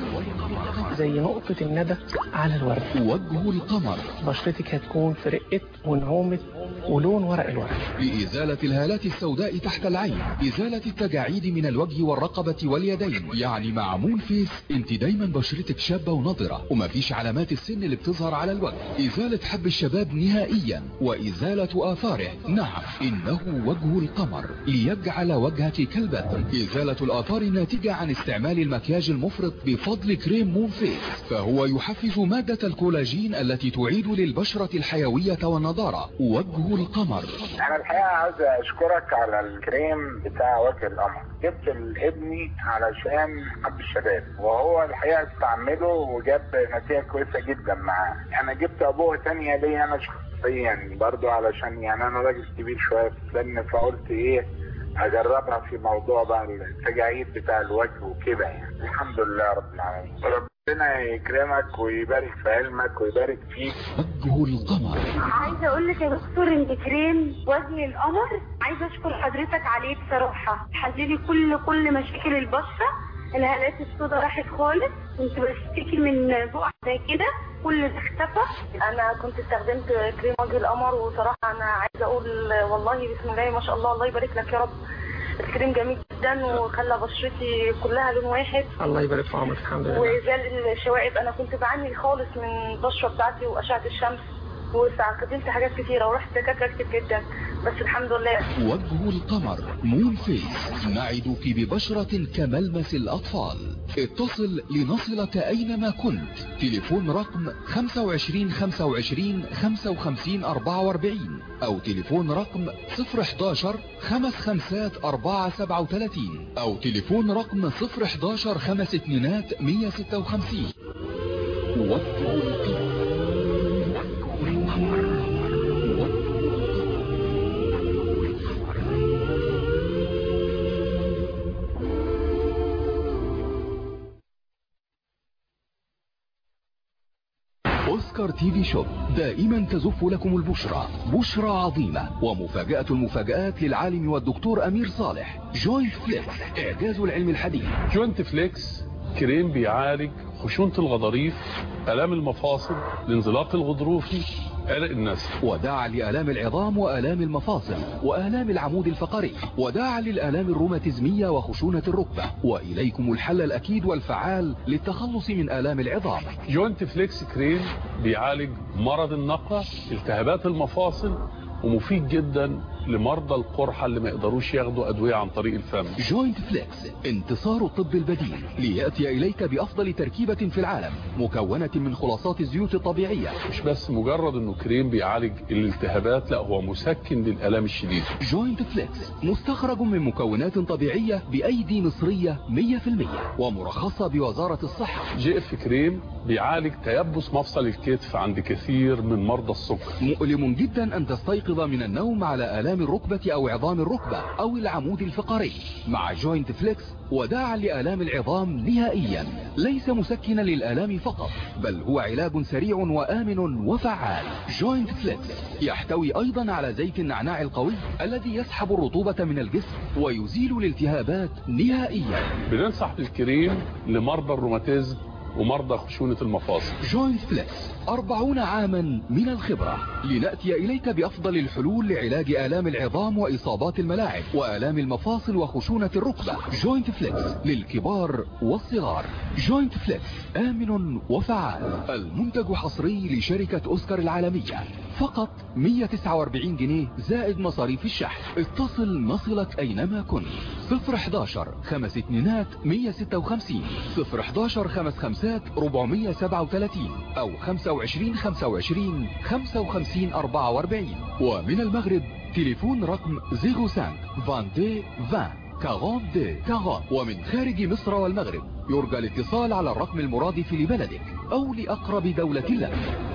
زي نقطة الندى على الورد وجه القمر بشرتك هتكون في رقة ونعومة ولون ورق الورد لإزالة الهالات السوداء تحت العين إزالة التجاعيد من الوجه والرقبة واليدين يعني مع مون فيس انت دايما بشرتك شابة ونضرة ومفيش علامات السن اللي بتظهر على الوجه إزالة حب الشباب نهائيا وإزالة آثاره نعم إنه وجه القمر ليجعل وجهك كالبدر إزالة الآثار الناتجة عن استعمال المكياج المفرط بفضل كريم مون فيس فهو يحفز مادة الكولاجين التي تعيد للبشرة الحيوية والنضارة وجه القمر انا الحقيقه عاوز اشكرك على الكريم بتاع وجه القمر جبت لابني علشان حب الشباب وهو الحقيقه استعمله وجاب نتيجه كويسه جدا معاه انا جبت ابوه تانية ليا انا شخصيا برضو علشان يعني انا راجل كبير شويه في السن فقلت ايه اجربها في موضوع بقى التجاعيد بتاع الوجه وكده يعني الحمد لله رب العالمين ربنا يكرمك ويبارك في علمك ويبارك فيك وجه القمر عايزه اقول لك يا دكتور ان كريم وجه القمر عايزه اشكر حضرتك عليه بصراحه حللي كل كل مشاكل البشره الهالات السوداء راحت خالص كنت بشتكي من بقع زي كده كل ده اختفى انا كنت استخدمت كريم وجه القمر وصراحه انا عايزه اقول والله بسم الله ما شاء الله الله يبارك لك يا رب الكريم جميل جدا وخلى بشرتي كلها لون واحد الله يبارك في عمرك الحمد لله وزال الشوائب انا كنت بعاني خالص من البشره بتاعتي واشعه الشمس واستعقدت حاجات كتيرة ورحت دكاترة كتير جدا بس الحمد لله وجه القمر مون فيس نعدك ببشرة كملمس الأطفال اتصل لنصلك أينما كنت تليفون رقم 25 25 55 44 أو تليفون رقم 011 خمس خمسات 4 37 أو تليفون رقم 011 خمس اتنينات 156 وجه القمر اوسكار تي في شوب دائما تزف لكم البشرى بشرى عظيمة ومفاجأة المفاجآت للعالم والدكتور امير صالح جوينت فليكس اعجاز العلم الحديث جوينت فليكس كريم بيعالج خشونة الغضاريف آلام المفاصل الانزلاق الغضروفي عرق النسل وداعا لآلام العظام وآلام المفاصل وآلام العمود الفقري وداعا للآلام الروماتيزمية وخشونة الركبة وإليكم الحل الأكيد والفعال للتخلص من آلام العظام جوينت فليكس كريم بيعالج مرض النقع التهابات المفاصل ومفيد جدا لمرضى القرحة اللي ما يقدروش ياخدوا أدوية عن طريق الفم جوينت فليكس انتصار الطب البديل ليأتي إليك بأفضل تركيبة في العالم مكونة من خلاصات الزيوت الطبيعية مش بس مجرد انه كريم بيعالج الالتهابات لا هو مسكن للآلام الشديدة جوينت فليكس مستخرج من مكونات طبيعية بأيدي مصرية 100% ومرخصة بوزارة الصحة جي اف كريم بيعالج تيبس مفصل الكتف عند كثير من مرضى السكر مؤلم جدا أن تستيقظ من النوم على آلام الركبة أو عظام الركبة أو العمود الفقري مع جوينت فليكس وداعا لآلام العظام نهائيا ليس مسكنا للآلام فقط بل هو علاج سريع وآمن وفعال جوينت فليكس يحتوي أيضا على زيت النعناع القوي الذي يسحب الرطوبة من الجسم ويزيل الالتهابات نهائيا بننصح بالكريم لمرضى الروماتيزم ومرضى خشونة المفاصل جوينت فليكس أربعون عاما من الخبرة لنأتي إليك بأفضل الحلول لعلاج آلام العظام وإصابات الملاعب وآلام المفاصل وخشونة الركبة جوينت فليكس للكبار والصغار جوينت فليكس آمن وفعال المنتج حصري لشركة أوسكار العالمية فقط 149 جنيه زائد مصاريف الشحن اتصل نصلك أينما كنت 011 خمس اتنينات 156 011 خمس خمسات 437 أو 25 25 55 44 ومن المغرب تليفون رقم 05 22 20 42 40 ومن خارج مصر والمغرب يرجى الاتصال على الرقم المرادف لبلدك أو لأقرب دولة لك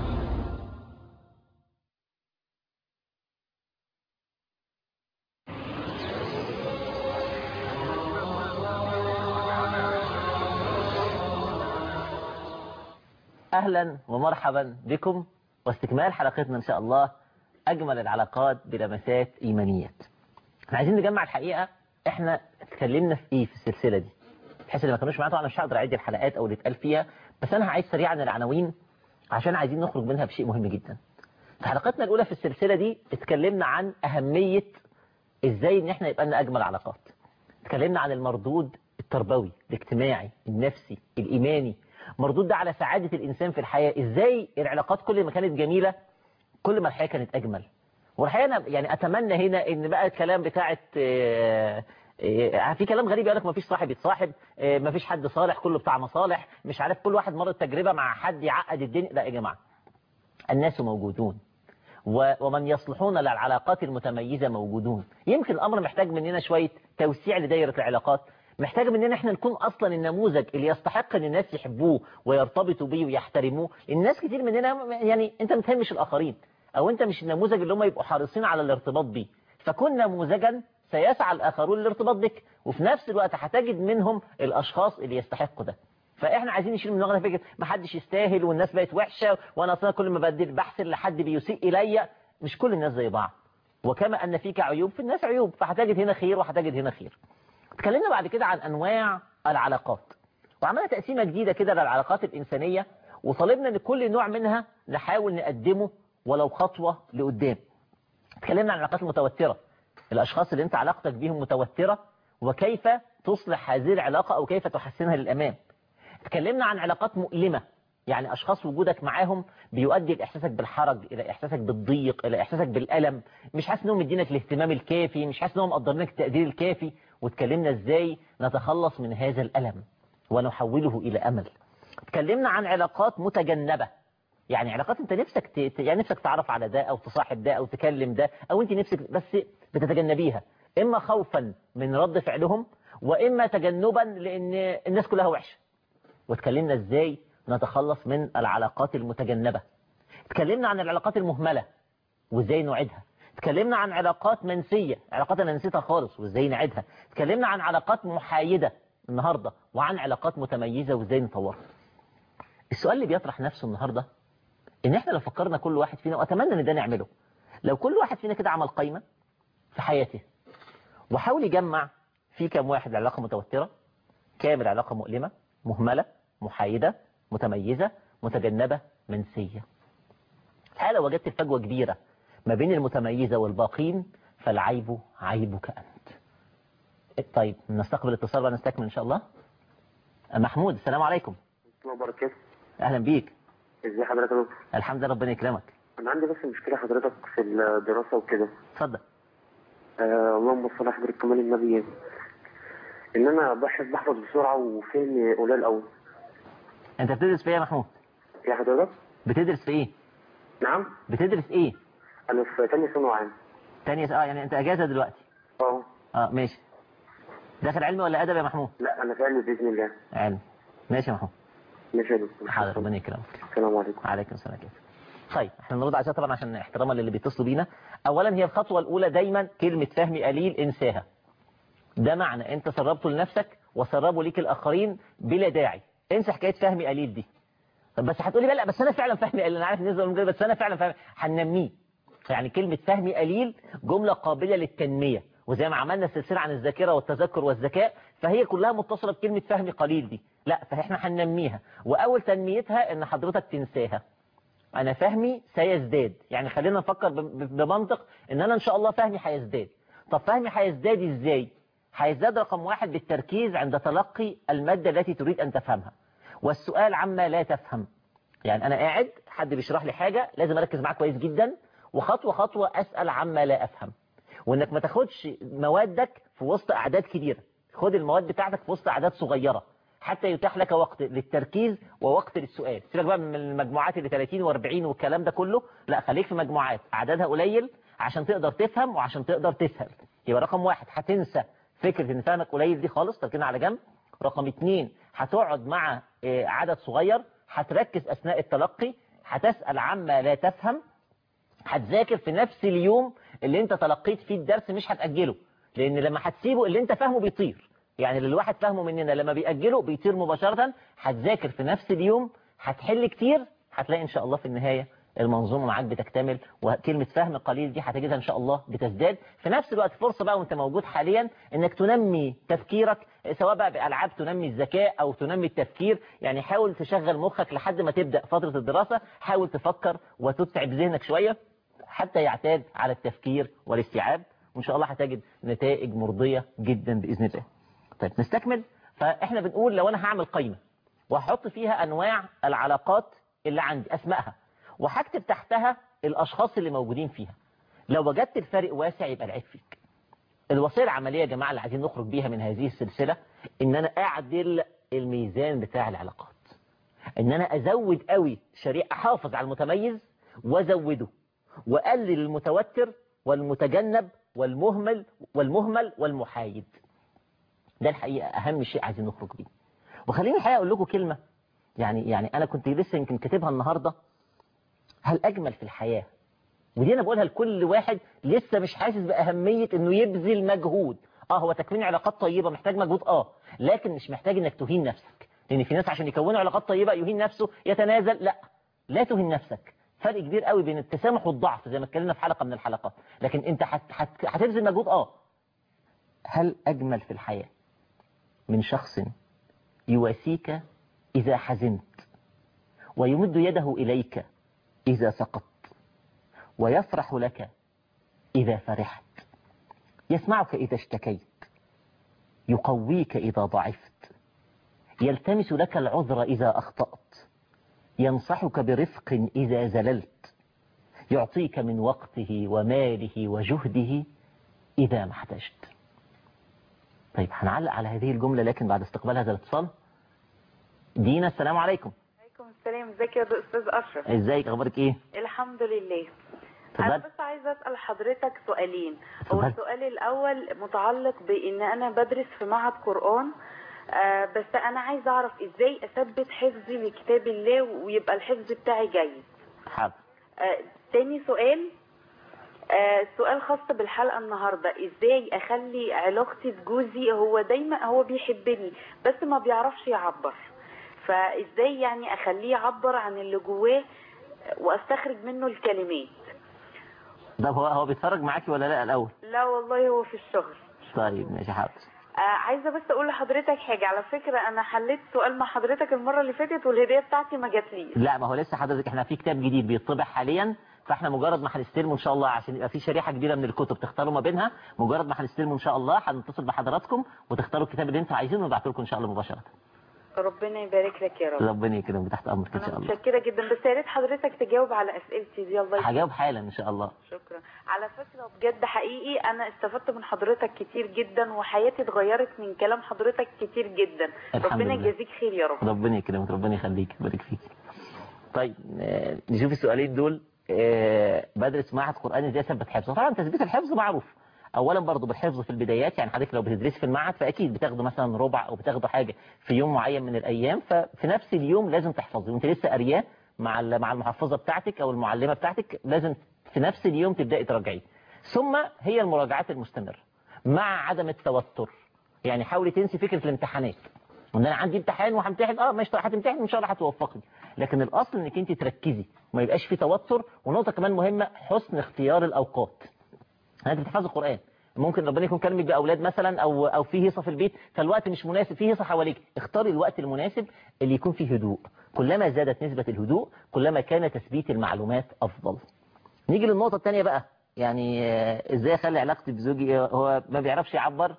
أهلا ومرحبا بكم واستكمال حلقتنا إن شاء الله أجمل العلاقات بلمسات إيمانيات احنا عايزين نجمع الحقيقة احنا اتكلمنا في ايه في السلسلة دي بحيث اللي ما كانوش معانا طبعا مش هقدر اعد الحلقات او اللي اتقال فيها بس انا هعيد سريعا العناوين عشان عايزين نخرج منها بشيء مهم جدا في حلقتنا الاولى في السلسلة دي اتكلمنا عن اهمية ازاي ان احنا يبقى لنا اجمل علاقات اتكلمنا عن المردود التربوي الاجتماعي النفسي الايماني مردود ده على سعادة الانسان في الحياة ازاي العلاقات كل ما كانت جميلة كل ما الحياة كانت اجمل والحقيقة أنا يعني أتمنى هنا إن بقى الكلام بتاعت آه، آه، في كلام غريب يقول لك ما فيش صاحب يتصاحب آه، ما فيش حد صالح كله بتاع مصالح مش عارف كل واحد مر تجربة مع حد يعقد الدنيا لا يا جماعة الناس موجودون و- ومن يصلحون للعلاقات المتميزة موجودون يمكن الأمر محتاج مننا شوية توسيع لدائرة العلاقات محتاج مننا احنا نكون اصلا النموذج اللي يستحق ان الناس يحبوه ويرتبطوا بيه ويحترموه الناس كتير مننا يعني انت ما تهمش الاخرين او انت مش النموذج اللي هم يبقوا حريصين على الارتباط بيه فكن نموذجا سيسعى الاخرون للارتباط بك وفي نفس الوقت هتجد منهم الاشخاص اللي يستحقوا ده فاحنا عايزين نشيل من دماغنا فكره ما حدش يستاهل والناس بقت وحشه وانا اصلا كل ما بدي بحسن لحد بيسيء الي مش كل الناس زي بعض وكما ان فيك عيوب في الناس عيوب فهتجد هنا خير وهتجد هنا خير اتكلمنا بعد كده عن انواع العلاقات وعملنا تقسيمه جديده كده للعلاقات الانسانيه وطالبنا ان كل نوع منها نحاول نقدمه ولو خطوه لقدام اتكلمنا عن العلاقات المتوتره الاشخاص اللي انت علاقتك بيهم متوتره وكيف تصلح هذه العلاقه او كيف تحسنها للامام اتكلمنا عن علاقات مؤلمه يعني أشخاص وجودك معاهم بيؤدي لإحساسك بالحرج إلى إحساسك بالضيق إلى إحساسك بالألم مش حاسس إنهم مدينك الاهتمام الكافي مش حاسس إنهم مقدرينك التقدير الكافي واتكلمنا إزاي نتخلص من هذا الألم ونحوله إلى أمل اتكلمنا عن علاقات متجنبة يعني علاقات انت نفسك ت... ت- يعني نفسك تعرف على ده او تصاحب ده او تكلم ده او انت نفسك بس بتتجنبيها اما خوفا من رد فعلهم واما تجنبا لان الناس كلها وحشه واتكلمنا ازاي نتخلص من العلاقات المتجنبه اتكلمنا عن العلاقات المهمله وازاي نعيدها اتكلمنا عن علاقات منسيه علاقات انا نسيتها خالص وازاي نعيدها اتكلمنا عن علاقات محايده النهارده وعن علاقات متميزه وازاي نطورها السؤال اللي بيطرح نفسه النهارده ان احنا لو فكرنا كل واحد فينا واتمنى ان ده نعمله لو كل واحد فينا كده عمل قائمه في حياته وحاول يجمع في كام واحد علاقه متوتره كام العلاقه مؤلمه مهمله محايده متميزه متجنبه منسيه الحقيقه لو وجدت الفجوه كبيره ما بين المتميزه والباقين فالعيب عيبك انت طيب نستقبل اتصال ونستكمل ان شاء الله محمود السلام عليكم الله وبركاته اهلا بيك ازي حضرتك يا دكتور الحمد لله ربنا يكرمك انا عندي بس مشكله حضرتك في الدراسه وكده اتفضل آه اللهم صل على حضرة كمال النبي ان انا بحفظ بحفظ بسرعه وفهمي قليل قوي انت بتدرس في ايه يا محمود يا حضرتك بتدرس في ايه نعم بتدرس ايه انا في تاني ثانوي عام تانية اه يعني انت اجازة دلوقتي اه اه ماشي داخل علمي ولا ادب يا محمود لا انا فعلي باذن الله علمي ماشي يا محمود ماشي يا دكتور حاضر ربنا يكرمك السلام عليكم عليكم السلام كيف طيب احنا النهارده عايزين طبعا عشان احتراما للي بيتصلوا بينا اولا هي الخطوه الاولى دايما كلمه فهمي قليل انساها ده معنى انت سربته لنفسك وسربه ليك الاخرين بلا داعي انسى حكايه فهمي قليل دي طب بس هتقولي بقى لا بس انا فعلا فهمي قليل انا عارف النسبه من بس انا فعلا فهمي هننميه يعني كلمه فهمي قليل جمله قابله للتنميه وزي ما عملنا سلسله عن الذاكره والتذكر والذكاء فهي كلها متصله بكلمه فهمي قليل دي لا فاحنا هننميها واول تنميتها ان حضرتك تنساها انا فهمي سيزداد يعني خلينا نفكر ب- ب- بمنطق ان انا ان شاء الله فهمي هيزداد طب فهمي هيزداد ازاي هيزداد رقم واحد بالتركيز عند تلقي المادة التي تريد ان تفهمها والسؤال عما لا تفهم يعني انا قاعد حد بيشرح لي حاجة لازم اركز معاه كويس جدا وخطوة خطوة اسأل عما لا افهم وانك ما تاخدش موادك في وسط اعداد كبيرة خد المواد بتاعتك في وسط اعداد صغيرة حتى يتاح لك وقت للتركيز ووقت للسؤال سيبك بقى من المجموعات اللي 30 و40 والكلام ده كله لا خليك في مجموعات عددها قليل عشان تقدر تفهم وعشان تقدر تسهل يبقى رقم واحد هتنسى فكرة ان فهمك قليل دي خالص تركينا على جنب رقم اتنين هتقعد مع آه، عدد صغير هتركز اثناء التلقي هتسأل عما لا تفهم هتذاكر في نفس اليوم اللي انت تلقيت فيه الدرس مش هتأجله لان لما هتسيبه اللي انت فاهمه بيطير يعني اللي الواحد فاهمه مننا لما بيأجله بيطير مباشرة هتذاكر في نفس اليوم هتحل كتير هتلاقي ان شاء الله في النهاية المنظومة معاك بتكتمل وكلمة فهم قليل دي هتجدها ان شاء الله بتزداد في نفس الوقت فرصة بقى وانت موجود حاليا انك تنمي تفكيرك سواء بقى بألعاب تنمي الذكاء او تنمي التفكير يعني حاول تشغل مخك لحد ما تبدأ فترة الدراسة حاول تفكر وتتعب ذهنك شوية حتى يعتاد على التفكير والاستيعاب وإن شاء الله هتجد نتائج مرضية جدا بإذن الله طيب نستكمل فإحنا بنقول لو أنا هعمل قائمة وهحط فيها أنواع العلاقات اللي عندي أسمائها وهكتب تحتها الأشخاص اللي موجودين فيها لو وجدت الفارق واسع يبقى العيب فيك الوصية العملية يا جماعة اللي عايزين نخرج بيها من هذه السلسلة إن أنا أعدل الميزان بتاع العلاقات إن أنا أزود قوي شريعة أحافظ على المتميز وأزوده وقلل المتوتر والمتجنب والمهمل والمهمل والمحايد ده الحقيقة أهم شيء عايزين نخرج بيه وخليني الحقيقة أقول لكم كلمة يعني يعني أنا كنت لسه يمكن كاتبها النهاردة هل أجمل في الحياة ودي أنا بقولها لكل واحد لسه مش حاسس بأهمية إنه يبذل مجهود اه هو تكوين علاقات طيبة محتاج مجهود اه لكن مش محتاج إنك تهين نفسك لأن في ناس عشان يكونوا علاقات طيبة يهين نفسه يتنازل لا لا تهين نفسك فرق كبير قوي بين التسامح والضعف زي ما اتكلمنا في حلقة من الحلقات لكن انت هت- هت- هتبذل مجهود اه هل أجمل في الحياة من شخص يواسيك إذا حزنت ويمد يده إليك إذا سقطت ويفرح لك إذا فرحت يسمعك إذا اشتكيت يقويك إذا ضعفت يلتمس لك العذر إذا أخطأت ينصحك برفق إذا زللت يعطيك من وقته وماله وجهده إذا ما احتجت طيب هنعلق على هذه الجملة لكن بعد استقبال هذا الاتصال دينا السلام عليكم عليكم السلام ازيك يا استاذ اشرف ازيك اخبارك ايه الحمد لله انا اتفضل بس عايزه اسال حضرتك سؤالين هو اتفضل. السؤال الاول متعلق بان انا بدرس في معهد قران آه بس انا عايزه اعرف ازاي اثبت حفظي لكتاب الله ويبقى الحفظ بتاعي جيد حاضر آه تاني سؤال آه سؤال خاص بالحلقه النهارده ازاي اخلي علاقتي بجوزي هو دايما هو بيحبني بس ما بيعرفش يعبر فازاي يعني اخليه يعبر عن اللي جواه واستخرج منه الكلمات طب هو هو بيتفرج معاكي ولا لا الاول لا والله هو في الشغل طيب ماشي حاضر آه عايزه بس اقول لحضرتك حاجه على فكره انا حليت سؤال مع حضرتك المره اللي فاتت والهديه بتاعتي ما جاتليش لا ما هو لسه حضرتك احنا في كتاب جديد بيطبع حاليا فاحنا مجرد ما هنستلمه ان شاء الله عشان يبقى في شريحه كبيره من الكتب تختاروا ما بينها مجرد ما هنستلمه ان شاء الله هنتصل بحضراتكم وتختاروا الكتاب اللي انتوا عايزينه ونبعته لكم ان شاء الله مباشره ربنا يبارك لك يا رب ربنا يكرمك تحت امرك ان انا شاء الله متشكره جدا بس يا ريت حضرتك تجاوب على اسئلتي دي الله يخليك. هجاوب حالا ان شاء الله شكرا على فكرة بجد حقيقي أنا استفدت من حضرتك كتير جدا وحياتي اتغيرت من كلام حضرتك كتير جدا الحمد ربنا لله. يجازيك خير يا رب ربنا يكرمك ربنا يخليك يبارك فيك طيب آه، نشوف السؤالين دول آه، بدرس معهد قرآن ازاي اثبت حفظه طبعا تثبيت الحفظ معروف اولا برضه بالحفظ في البدايات يعني حضرتك لو بتدرسي في المعهد فاكيد بتاخدوا مثلا ربع او بتاخدوا حاجه في يوم معين من الايام ففي نفس اليوم لازم تحفظي وانت لسه قارياه مع ال- مع المحفظه بتاعتك او المعلمه بتاعتك لازم في نفس اليوم تبداي تراجعيه ثم هي المراجعات المستمره مع عدم التوتر يعني حاولي تنسي فكره الامتحانات وان انا عندي امتحان وهمتحن اه ماشي طيب هتمتحن ان شاء الله هتوفقني لكن الاصل انك انت تركزي وما يبقاش في توتر ونقطه كمان مهمه حسن اختيار الاوقات انت بتحفظ القران ممكن ربنا يكون كلمك باولاد مثلا او او في هيصه في البيت فالوقت مش مناسب في هيصه حواليك اختاري الوقت المناسب اللي يكون فيه هدوء كلما زادت نسبه الهدوء كلما كان تثبيت المعلومات افضل نيجي للنقطه الثانيه بقى يعني آه، ازاي اخلي علاقتي بزوجي هو ما بيعرفش يعبر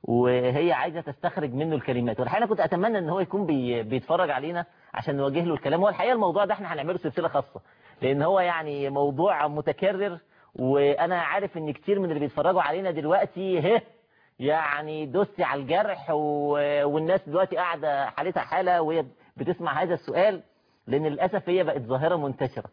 وهي عايزه تستخرج منه الكلمات والحقيقه انا كنت اتمنى ان هو يكون بي بيتفرج علينا عشان نوجه له الكلام هو الحقيقه الموضوع ده احنا هنعمله سلسله خاصه لان هو يعني موضوع متكرر وانا عارف ان كتير من اللي بيتفرجوا علينا دلوقتي هه يعني دوستي على الجرح و... والناس دلوقتي قاعده حالتها حاله وهي بتسمع هذا السؤال لان للاسف هي بقت ظاهره منتشره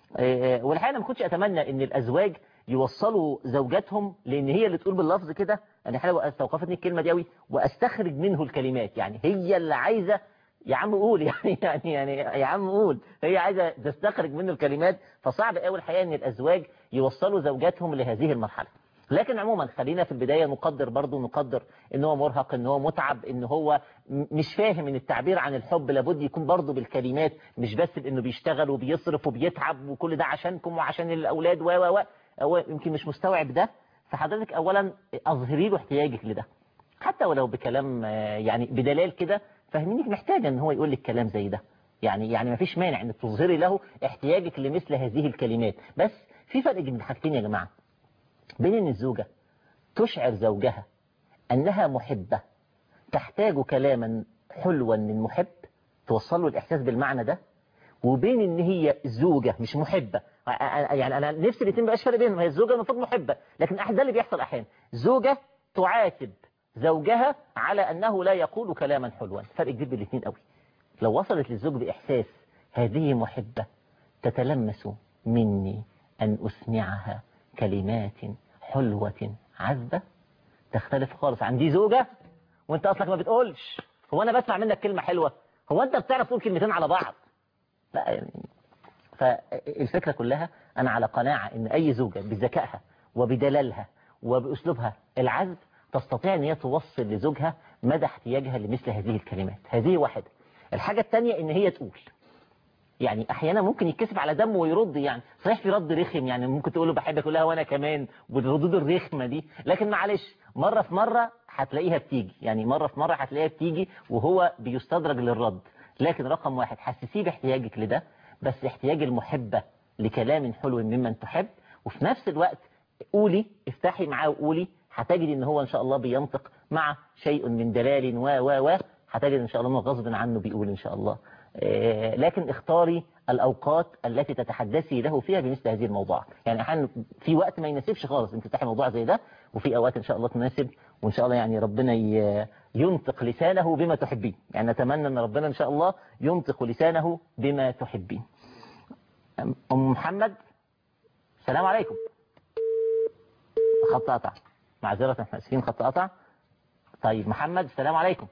آه، والحقيقه انا ما كنتش اتمنى ان الازواج يوصلوا زوجاتهم لان هي اللي تقول باللفظ كده انا حلوه استوقفتني الكلمه دي قوي واستخرج منه الكلمات يعني هي اللي عايزه يا عم قول يعني يعني يعني يا عم قول هي عايزه تستخرج منه الكلمات فصعب قوي الحقيقه ان الازواج يوصلوا زوجاتهم لهذه المرحله لكن عموما خلينا في البدايه نقدر برضه نقدر ان هو مرهق ان هو متعب ان هو م- مش فاهم ان التعبير عن الحب لابد يكون برضه بالكلمات مش بس بانه بيشتغل وبيصرف وبيتعب وكل ده عشانكم وعشان الاولاد و و و هو يمكن مش مستوعب ده فحضرتك اولا اظهري له احتياجك لده حتى ولو بكلام آه، يعني بدلال كده فاهمينك محتاجه ان هو يقول لك كلام زي ده يعني يعني ما فيش مانع انك تظهري له احتياجك لمثل هذه الكلمات بس في فرق بين حاجتين يا جماعه بين ان الزوجه تشعر زوجها انها محبه تحتاج كلاما حلوا من محب توصل له الاحساس بالمعنى ده وبين ان هي زوجه مش محبه يعني انا نفسي الاثنين مبقاش فرق بينهم هي الزوجه المفروض محبه لكن أح- ده اللي بيحصل احيانا زوجه تعاتب زوجها على انه لا يقول كلاما حلوا فرق كبير بين الاثنين قوي لو وصلت للزوج باحساس هذه محبه تتلمس مني ان اسمعها كلمات حلوه عذبه تختلف خالص عن دي زوجه وانت اصلك ما بتقولش هو انا بسمع منك كلمه حلوه هو انت بتعرف تقول كلمتين على بعض لا يعني فالفكرة كلها أنا على قناعة إن أي زوجة بذكائها وبدلالها وبأسلوبها العذب تستطيع أن هي توصل لزوجها مدى احتياجها لمثل هذه الكلمات هذه واحدة الحاجة الثانية إن هي تقول يعني احيانا ممكن يتكسف على دمه ويرد يعني صحيح في رد رخم يعني ممكن تقول له بحبك يقول لها وانا كمان والردود الرخمه دي لكن معلش مره في مره هتلاقيها بتيجي يعني مره في مره هتلاقيها بتيجي وهو بيستدرج للرد لكن رقم واحد حسسيه باحتياجك لده بس احتياج المحبه لكلام حلو ممن تحب وفي نفس الوقت قولي افتحي معاه وقولي هتجد ان هو ان شاء الله بينطق مع شيء من دلال و و و هتجد ان شاء الله انه غصب عنه بيقول ان شاء الله آه، لكن اختاري الأوقات التي تتحدثي له فيها بمثل هذه الموضوعات يعني أحيانا في وقت ما يناسبش خالص أنت تفتحي موضوع زي ده وفي أوقات إن شاء الله تناسب وإن شاء الله يعني ربنا ي- ينطق لسانه بما تحبين يعني نتمنى أن ربنا إن شاء الله ينطق لسانه بما تحبين أم محمد السلام عليكم خط قطع معذرة احنا اسفين خط قطع طيب محمد السلام عليكم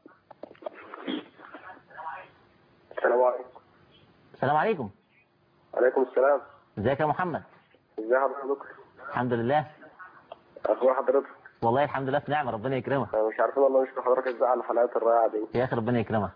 السلام عليكم السلام عليكم عليكم السلام ازيك يا محمد ازي حضرتك يا دكتور الحمد لله اخبار حضرتك والله الحمد لله في نعمة ربنا يكرمك أنا مش عارفين والله نشكر حضرتك ازاي على الحلقات الرائعه دي يا اخي ربنا يكرمك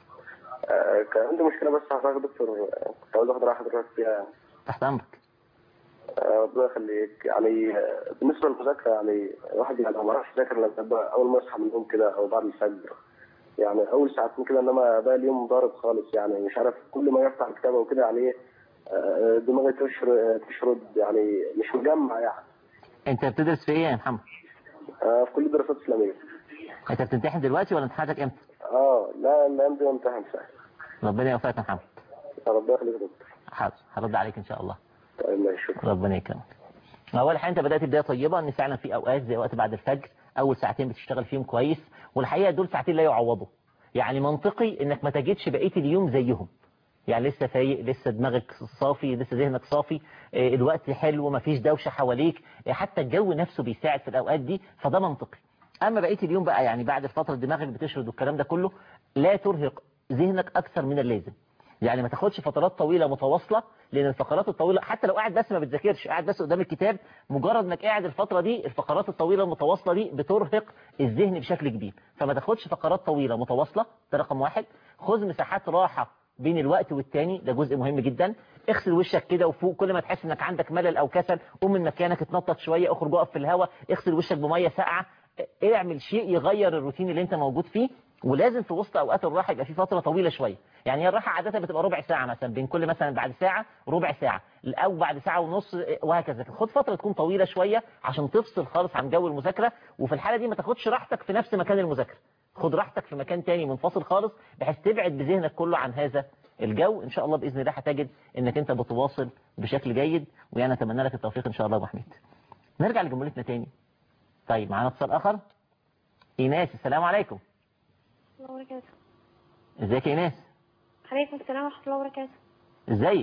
آه، كان عندي مشكله بس حضرتك يا دكتور آه، كنت عاوز اخد راي حضرتك فيها تحت امرك آه، ربنا يخليك يعني آه، بالنسبه للمذاكره يعني الواحد يعني ما راحش يذاكر الا لما اول ما يصحى من النوم كده او بعد الفجر يعني اول ساعتين كده انما باقي اليوم ضارب خالص يعني مش عارف كل ما يفتح الكتاب وكده عليه آه، دماغي تشرد تشرد يعني مش مجمع يعني انت بتدرس في ايه يا محمد آه، في كل الدراسات الاسلاميه انت بتمتحن دلوقتي ولا امتحاناتك امتى اه لا الايام دي امتحن فعلا ربنا يوفقك يا محمد ربنا يخليك يا دكتور حاضر هرد عليك ان شاء الله طيب ماشي شكرا ربنا يكرمك اول حاجه انت بدات بدايه طيبه ان فعلا في اوقات زي وقت بعد الفجر اول ساعتين بتشتغل فيهم كويس والحقيقه دول ساعتين لا يعوضوا يعني منطقي انك ما تجدش بقيه اليوم زيهم يعني لسه فايق لسه دماغك صافي لسه ذهنك صافي آه، الوقت حلو مفيش دوشه حواليك آه، حتى الجو نفسه بيساعد في الاوقات دي فده منطقي اما بقيه اليوم بقى يعني بعد الفتره دماغك بتشرد والكلام ده كله لا ترهق ذهنك اكثر من اللازم يعني ما تاخدش فترات طويله متواصله لان الفقرات الطويله حتى لو قاعد بس ما بتذاكرش قاعد بس قدام الكتاب مجرد انك قاعد الفتره دي الفقرات الطويله المتواصله دي بترهق الذهن بشكل كبير فما تاخدش فقرات طويله متواصله ده رقم واحد خذ مساحات راحه بين الوقت والتاني ده جزء مهم جدا اغسل وشك كده وفوق كل ما تحس انك عندك ملل او كسل قوم من مكانك اتنطط شويه اخرج اقف في الهواء اغسل وشك بميه ساقعه اعمل شيء يغير الروتين اللي انت موجود فيه ولازم في وسط اوقات الراحه يبقى في فتره طويله شويه يعني هي الراحه عاده بتبقى ربع ساعه مثلا بين كل مثلا بعد ساعه ربع ساعه او بعد ساعه ونص وهكذا خد فتره تكون طويله شويه عشان تفصل خالص عن جو المذاكره وفي الحاله دي ما تاخدش راحتك في نفس مكان المذاكره خد راحتك في مكان تاني منفصل خالص بحيث تبعد بذهنك كله عن هذا الجو ان شاء الله باذن الله هتجد انك انت بتواصل بشكل جيد وانا اتمنى لك التوفيق ان شاء الله يا ابو حميد نرجع لجملتنا تاني طيب معانا اتصال اخر ايناس السلام عليكم الله وبركاته ازيك يا ايناس عليكم السلام ورحمة الله وبركاته ازيك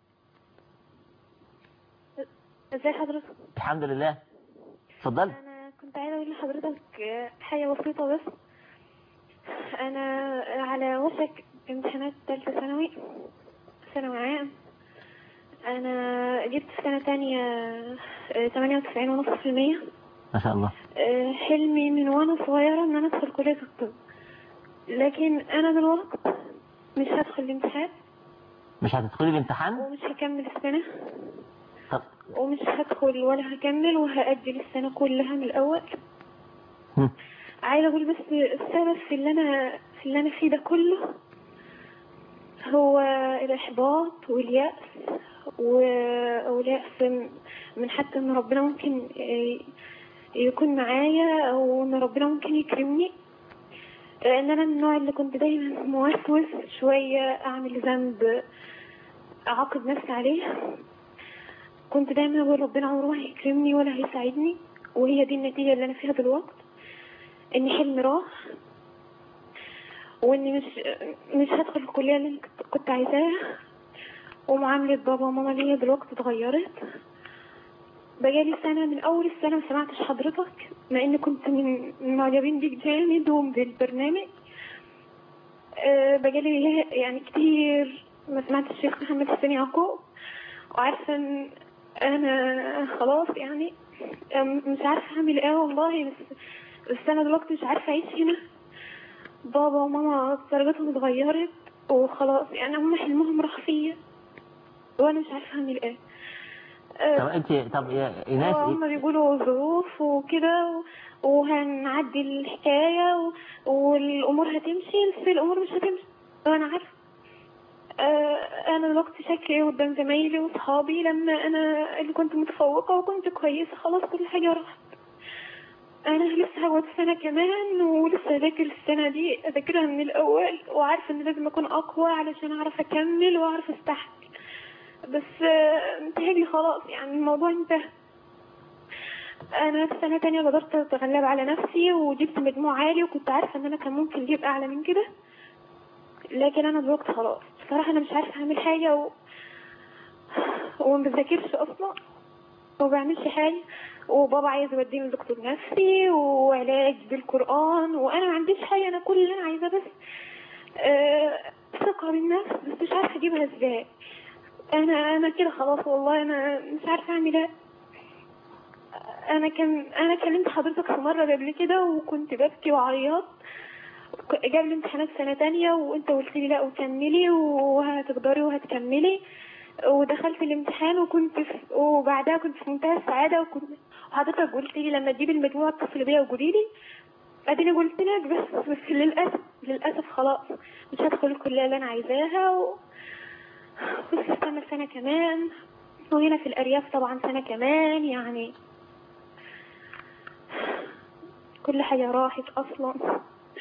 ازي حضرتك الحمد لله اتفضلي انا كنت عايزة اقول لحضرتك آه، حاجة بسيطة بس انا على وشك امتحانات تالتة ثانوي ثانوي عام انا جبت في سنة تانية تمانية وتسعين ونص في المية ما شاء الله آه، حلمي من وانا صغيرة ان انا ادخل كلية الطب لكن انا دلوقتي مش هدخل الامتحان مش هتدخلي الامتحان ومش هكمل السنة طب ومش هدخل ولا هكمل وهأجل السنة كلها من الأول هم. عايزة أقول بس السبب في اللي أنا في اللي أنا فيه ده كله هو الإحباط واليأس و- واليأس م- من حتى إن ربنا ممكن ي- يكون معايا أو إن ربنا ممكن يكرمني لأن أنا من النوع اللي كنت دايما موسوس شوية أعمل ذنب أعاقب نفسي عليه كنت دايما اقول ربنا عمره ما هيكرمني ولا هيساعدني وهي دي النتيجة اللي انا فيها دلوقتي ان حلمي راح واني مش مش هدخل الكلية اللي أنا كنت- كنت عايزاها ومعاملة بابا وماما ليا دلوقتي اتغيرت بقالي سنة من أول السنة ما سمعتش حضرتك مع إني كنت من من معجبين بيك جامد وبالبرنامج أه بقالي يعني كتير ما سمعت الشيخ محمد حسين يعقوب وعارفة إن أنا خلاص يعني أم- مش عارفة أعمل إيه والله بس بس أنا دلوقتي مش عارفة أعيش هنا بابا وماما درجاتهم اتغيرت وخلاص يعني هم حلمهم راح فيا وأنا مش عارفة أعمل إيه أه، طب انت طب يا ايناس هو هم بيقولوا ظروف وكده و- وهنعدي الحكاية و- والأمور هتمشي بس الأمور مش هتمشي وأنا عارفة آه، أنا دلوقتي شكلي قدام زمايلي وصحابي لما أنا اللي كنت متفوقة وكنت كويسة خلاص كل حاجة راحت انا لسه هقعد سنه كمان ولسه اذاكر السنه دي اذاكرها من الاول وعارفه ان لازم اكون اقوى علشان اعرف اكمل واعرف استحمل بس آه، متهيألي خلاص يعني الموضوع انتهى انا في سنه تانية قدرت اتغلب على نفسي وجبت مجموع عالي وكنت عارفه ان انا كان ممكن اجيب اعلى من كده لكن انا دلوقتي خلاص بصراحه انا مش عارفه اعمل حاجه و... وما بذاكرش اصلا وما بعملش حاجه وبابا عايز يوديني لدكتور نفسي وعلاج بالقران وانا ما عنديش حاجه انا كل اللي انا عايزاه بس آه، ثقه بالنفس بس مش عارفه اجيبها ازاي انا انا كده خلاص والله انا مش عارفه اعمل ايه انا كان انا كلمت حضرتك في مره قبل كده وكنت ببكي وعيط ك- جاب لي امتحانات سنه تانية وانت قلت لي لا وكملي وهتقدري وهتكملي ودخلت الامتحان وكنت في وبعدها كنت في منتهى السعاده وكنت وحضرتك قلت لي لما تجيبي المجموع اتصلي بيا وقولي لي اديني قلت لك بس بس للاسف للاسف خلاص مش هدخل الكليه اللي انا عايزاها و... بس استنى سنه كمان وهنا في الارياف طبعا سنه كمان يعني كل حاجه راحت اصلا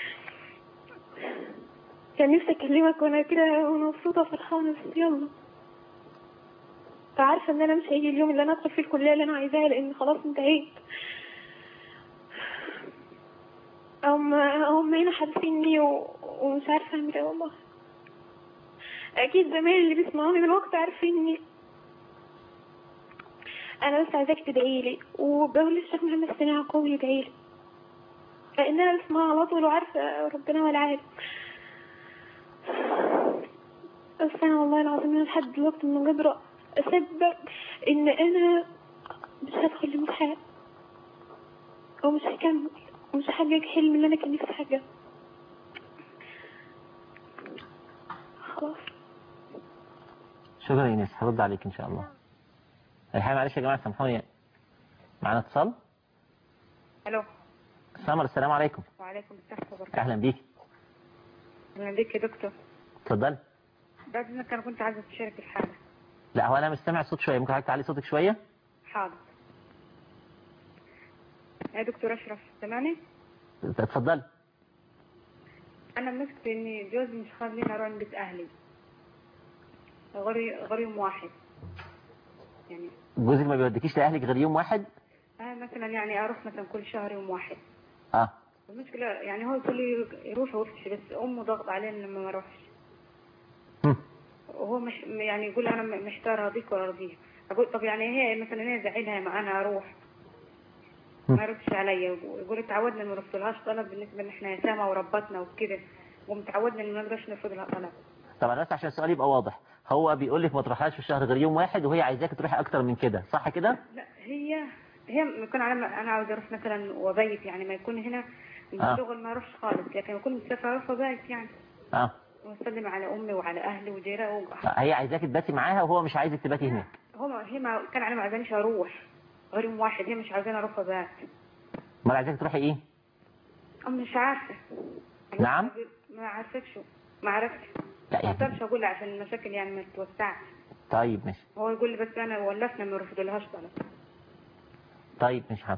كان نفسي اكلمك وانا كده مبسوطه وفرحانه بس يلا فعارفه ان انا مش هيجي اليوم اللي انا ادخل فيه الكليه اللي انا عايزاها لان خلاص انتهيت هم هم هنا حابسيني و... ومش عارفه اعمل ايه والله اكيد زمايلي اللي بيسمعوني دلوقتي عارفيني انا بس عايزاك تدعي لي وبقول للشيخ محمد سامع قوي يدعي لي لان انا بسمعها على طول وعارفه ربنا هو العالم بس انا والله العظيم انا لحد دلوقتي من قادره اسبب ان انا مش هدخل الامتحان او مش هكمل ومش هحقق حلم اللي انا كان نفسي احققه خلاص شكرا يا ايناس هرد عليك ان شاء الله الحقيقه معلش يا جماعه سامحوني معانا اتصال الو سمر السلام عليكم وعليكم السلام وبركاته اهلا بيك اهلا بيك يا دكتور اتفضلي بعد اذنك انا كنت عايزه تشارك الحاله لا هو انا مش سامع صوت شويه ممكن حضرتك تعلي صوتك شويه حاضر يا دكتور اشرف سامعني اتفضلي انا مسكت ان جوزي مش خليني اروح عند بيت اهلي غير غير يوم واحد يعني جوزك ما بيوديكيش لاهلك غير يوم واحد انا مثلا يعني اروح مثلا كل شهر يوم واحد اه المشكله يعني هو يقول لي يروح ويروحش بس امه ضغط علينا لما ما اروحش هم. وهو مش يعني يقول انا محتار ارضيك ولا ارضيك اقول طب يعني هي مثلا هي زعلها ما انا اروح ما يردش عليا يقول اتعودنا ما نرفضلهاش طلب بالنسبه ان احنا يتامى وربطنا وكده ومتعودنا ان ما نقدرش نرفض لها طلب طبعا بس عشان السؤال يبقى واضح هو بيقول لك ما تروحهاش في الشهر غير يوم واحد وهي عايزاك تروحي اكتر من كده صح كده لا هي هي يكون على انا عاوز اروح مثلا وبيت يعني ما يكون هنا آه. الشغل ما اروحش خالص لكن يكون مسافر اروح وبيت يعني اه واسلم على امي وعلى اهلي وجيراني هي عايزاك تباتي معاها وهو مش عايزك تباتي هناك هو هي ما كان على ما عايزانيش اروح غير يوم واحد هي مش عايزاني اروح وبات امال عايزاك تروحي ايه أم مش عارفه نعم ما عرفتش ما عرفتش لا ما يعني اقدرش اقول له عشان المشاكل يعني ما تتوسعش طيب ماشي هو يقول لي بس انا ولفنا ما رفضلهاش طلب طيب مش حاضر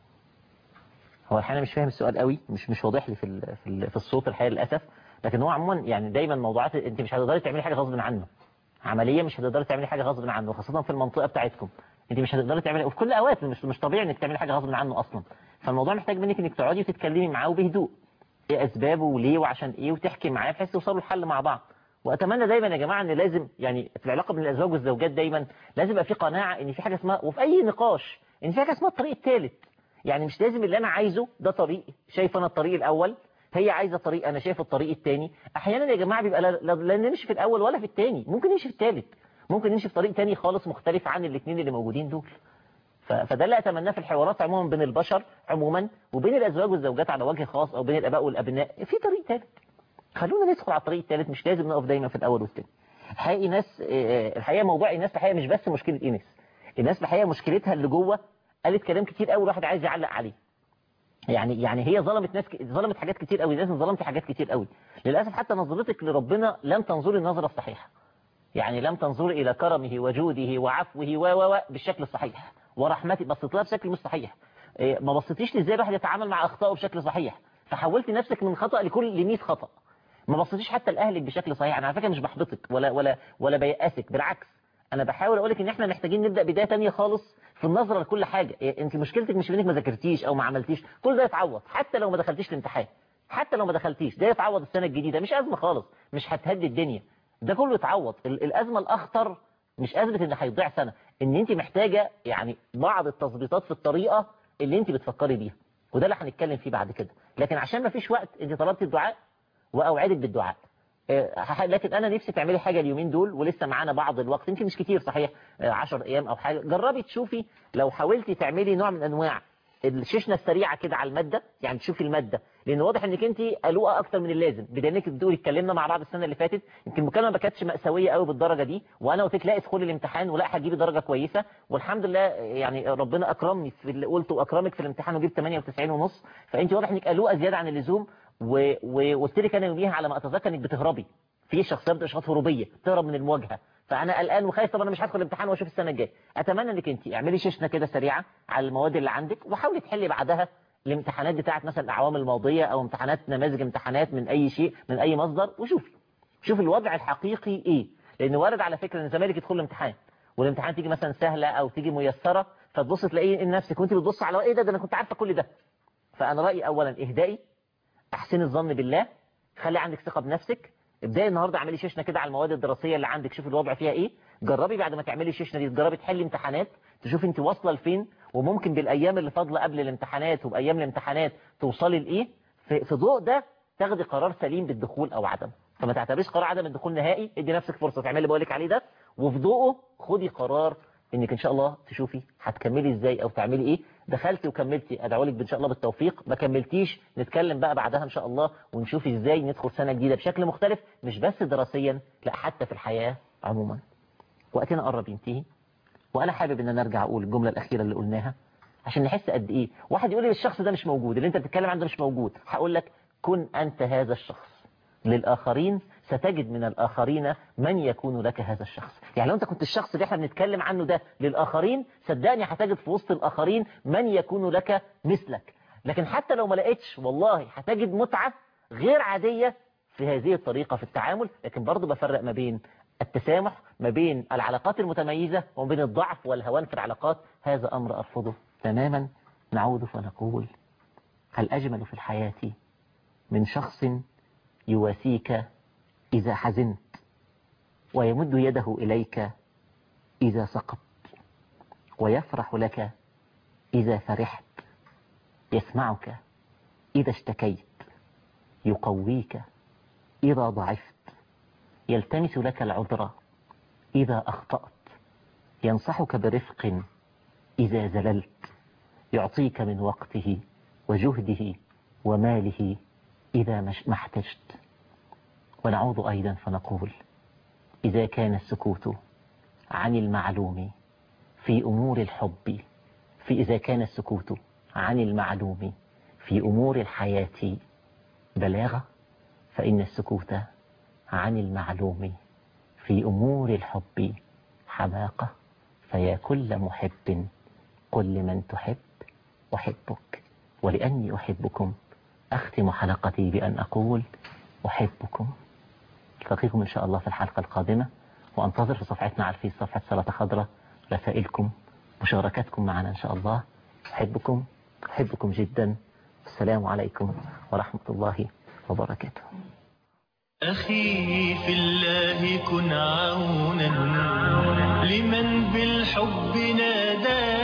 هو الحقيقه مش فاهم السؤال قوي مش مش واضح لي في ال في, ال في الصوت الحقيقه للاسف لكن هو عموما يعني دايما موضوعات انت مش هتقدري تعملي حاجه غصب عنه عمليا مش هتقدري تعملي حاجه غصب عنه خاصه في المنطقه بتاعتكم انت مش هتقدري تعملي وفي كل الاوقات مش مش طبيعي انك تعملي حاجه غصب عنه اصلا فالموضوع محتاج منك انك تقعدي وتتكلمي معاه بهدوء ايه اسبابه وليه وعشان ايه وتحكي معاه بحيث توصلوا لحل مع بعض واتمنى دايما يا جماعه ان لازم يعني في العلاقه بين الازواج والزوجات دايما لازم يبقى في قناعه ان في حاجه اسمها وفي اي نقاش ان في حاجه اسمها الطريق الثالث يعني مش لازم اللي انا عايزه ده طريق شايف انا الطريق الاول هي عايزه طريق انا شايف الطريق الثاني احيانا يا جماعه بيبقى لا, لا, لا نمشي في الاول ولا في الثاني ممكن نمشي في الثالث ممكن نمشي في طريق ثاني خالص مختلف عن الاثنين اللي موجودين دول ف- فده اللي اتمناه في الحوارات عموما بين البشر عموما وبين الازواج والزوجات على وجه خاص او بين الاباء والابناء في طريق ثالث خلونا ندخل على الطريق الثالث مش لازم نقف دايما في الاول والثاني الحقيقه ايناس آه، الحقيقه موضوع ايناس الحقيقه مش بس مشكله ايناس ايناس الحقيقه مشكلتها اللي جوه قالت كلام كتير قوي الواحد عايز يعلق عليه يعني يعني هي ظلمت ناس ك- ظلمت حاجات كتير قوي لازم ظلمت حاجات كتير قوي للاسف حتى نظرتك لربنا لم تنظري النظره الصحيحه يعني لم تنظري الى كرمه وجوده وعفوه و و و بالشكل الصحيح ورحمته بصيت لها بشكل مش صحيح إيه، ما بصيتيش لازاي الواحد يتعامل مع اخطائه بشكل صحيح فحولتي نفسك من خطأ لكل 100 خطأ ما بصيتيش حتى لاهلك بشكل صحيح انا على فكره مش بحبطك ولا ولا ولا بيأسك بالعكس انا بحاول اقول لك ان احنا محتاجين نبدا بدايه تانية خالص في النظره لكل حاجه إيه، انت مشكلتك مش في انك ما ذاكرتيش او ما عملتيش كل ده يتعوض حتى لو ما دخلتيش الامتحان حتى لو ما دخلتيش ده يتعوض السنه الجديده مش ازمه خالص مش هتهدي الدنيا ده كله يتعوض ال- الازمه الاخطر مش ازمه ان هيضيع سنه ان انت محتاجه يعني بعض التظبيطات في الطريقه اللي انت بتفكري بيها وده اللي هنتكلم فيه بعد كده لكن عشان ما فيش وقت انت طلبتي الدعاء واوعدك بالدعاء آه، ح- لكن انا نفسي تعملي حاجه اليومين دول ولسه معانا بعض الوقت يمكن مش كتير صحيح 10 ايام او حاجه جربي تشوفي لو حاولتي تعملي نوع من انواع الششنه السريعه كده على الماده يعني تشوفي الماده لان واضح انك انت قلوقه اكتر من اللازم بدل انك بتقولي اتكلمنا مع بعض السنه اللي فاتت يمكن المكالمه ما كانتش ماساويه قوي بالدرجه دي وانا قلت لك لا ادخلي الامتحان ولا هتجيبي درجه كويسه والحمد لله يعني ربنا اكرمني في اللي قلته واكرمك في الامتحان وجبت 98 ونص فانت واضح انك قلوقه زياده عن اللزوم و- وقلت لك انا يوميها على ما اتذكر انك بتهربي في شخصيات بتبقى شخصيات هروبيه بتهرب من المواجهه فانا قلقان وخايف طب انا مش هدخل الامتحان واشوف السنه الجايه اتمنى انك انت اعملي ششنه كده سريعه على المواد اللي عندك وحاولي تحلي بعدها الامتحانات بتاعت مثلا الاعوام الماضيه او امتحانات نماذج امتحانات من اي شيء من اي مصدر وشوفي شوف الوضع الحقيقي ايه لان وارد على فكره ان زمالك يدخل الامتحان والامتحان تيجي مثلا سهله او تيجي ميسره فتبص تلاقي ان نفسك وانت بتبص على ايه ده ده انا كنت عارفه كل ده فانا رايي اولا اهدائي احسني الظن بالله خلي عندك ثقه بنفسك ابداي النهارده اعملي شيشنه كده على المواد الدراسيه اللي عندك شوفي الوضع فيها ايه جربي بعد ما تعملي الشيشنه دي تجربي تحلي امتحانات تشوفي انت واصله لفين وممكن بالايام اللي فاضله قبل الامتحانات وبايام الامتحانات توصلي لايه في في ضوء ده تاخدي قرار سليم بالدخول او عدم فما تعتبريش قرار عدم الدخول نهائي ادي نفسك فرصه تعملي اللي بقول لك عليه ده وفي ضوءه خدي قرار انك ان شاء الله تشوفي هتكملي ازاي او تعملي ايه دخلتي وكملتي ادعو لك ان شاء الله بالتوفيق ما كملتيش نتكلم بقى بعدها ان شاء الله ونشوف ازاي ندخل سنه جديده بشكل مختلف مش بس دراسيا لا حتى في الحياه عموما وقتنا قرب ينتهي وانا حابب ان انا ارجع اقول الجمله الاخيره اللي قلناها عشان نحس قد ايه واحد يقول لي الشخص ده مش موجود اللي انت بتتكلم عنه ده مش موجود هقول لك كن انت هذا الشخص للآخرين ستجد من الآخرين من يكون لك هذا الشخص يعني لو أنت كنت الشخص اللي احنا بنتكلم عنه ده للآخرين صدقني هتجد في وسط الآخرين من يكون لك مثلك لكن حتى لو ما لقيتش والله هتجد متعة غير عادية في هذه الطريقة في التعامل لكن برضه بفرق ما بين التسامح ما بين العلاقات المتميزة وما بين الضعف والهوان في العلاقات هذا أمر أرفضه تماما نعود فنقول هل أجمل في الحياة من شخص يواسيك إذا حزنت ويمد يده إليك إذا سقطت ويفرح لك إذا فرحت يسمعك إذا اشتكيت يقويك إذا ضعفت يلتمس لك العذر إذا أخطأت ينصحك برفق إذا زللت يعطيك من وقته وجهده وماله إذا مش- ما احتجت ونعود أيضا فنقول إذا كان السكوت عن المعلوم في أمور الحب في إذا كان السكوت عن المعلوم في أمور الحياة بلاغة فإن السكوت عن المعلوم في أمور الحب حماقة فيا كل محب قل لمن تحب أحبك ولأني أحبكم أختم حلقتي بأن أقول أحبكم ألتقيكم إن شاء الله في الحلقة القادمة وأنتظر في صفحتنا على الفيس صفحة سلطة خضراء رسائلكم مشاركاتكم معنا إن شاء الله أحبكم أحبكم جدا السلام عليكم ورحمة الله وبركاته أخي في الله كن عونا لمن بالحب نادى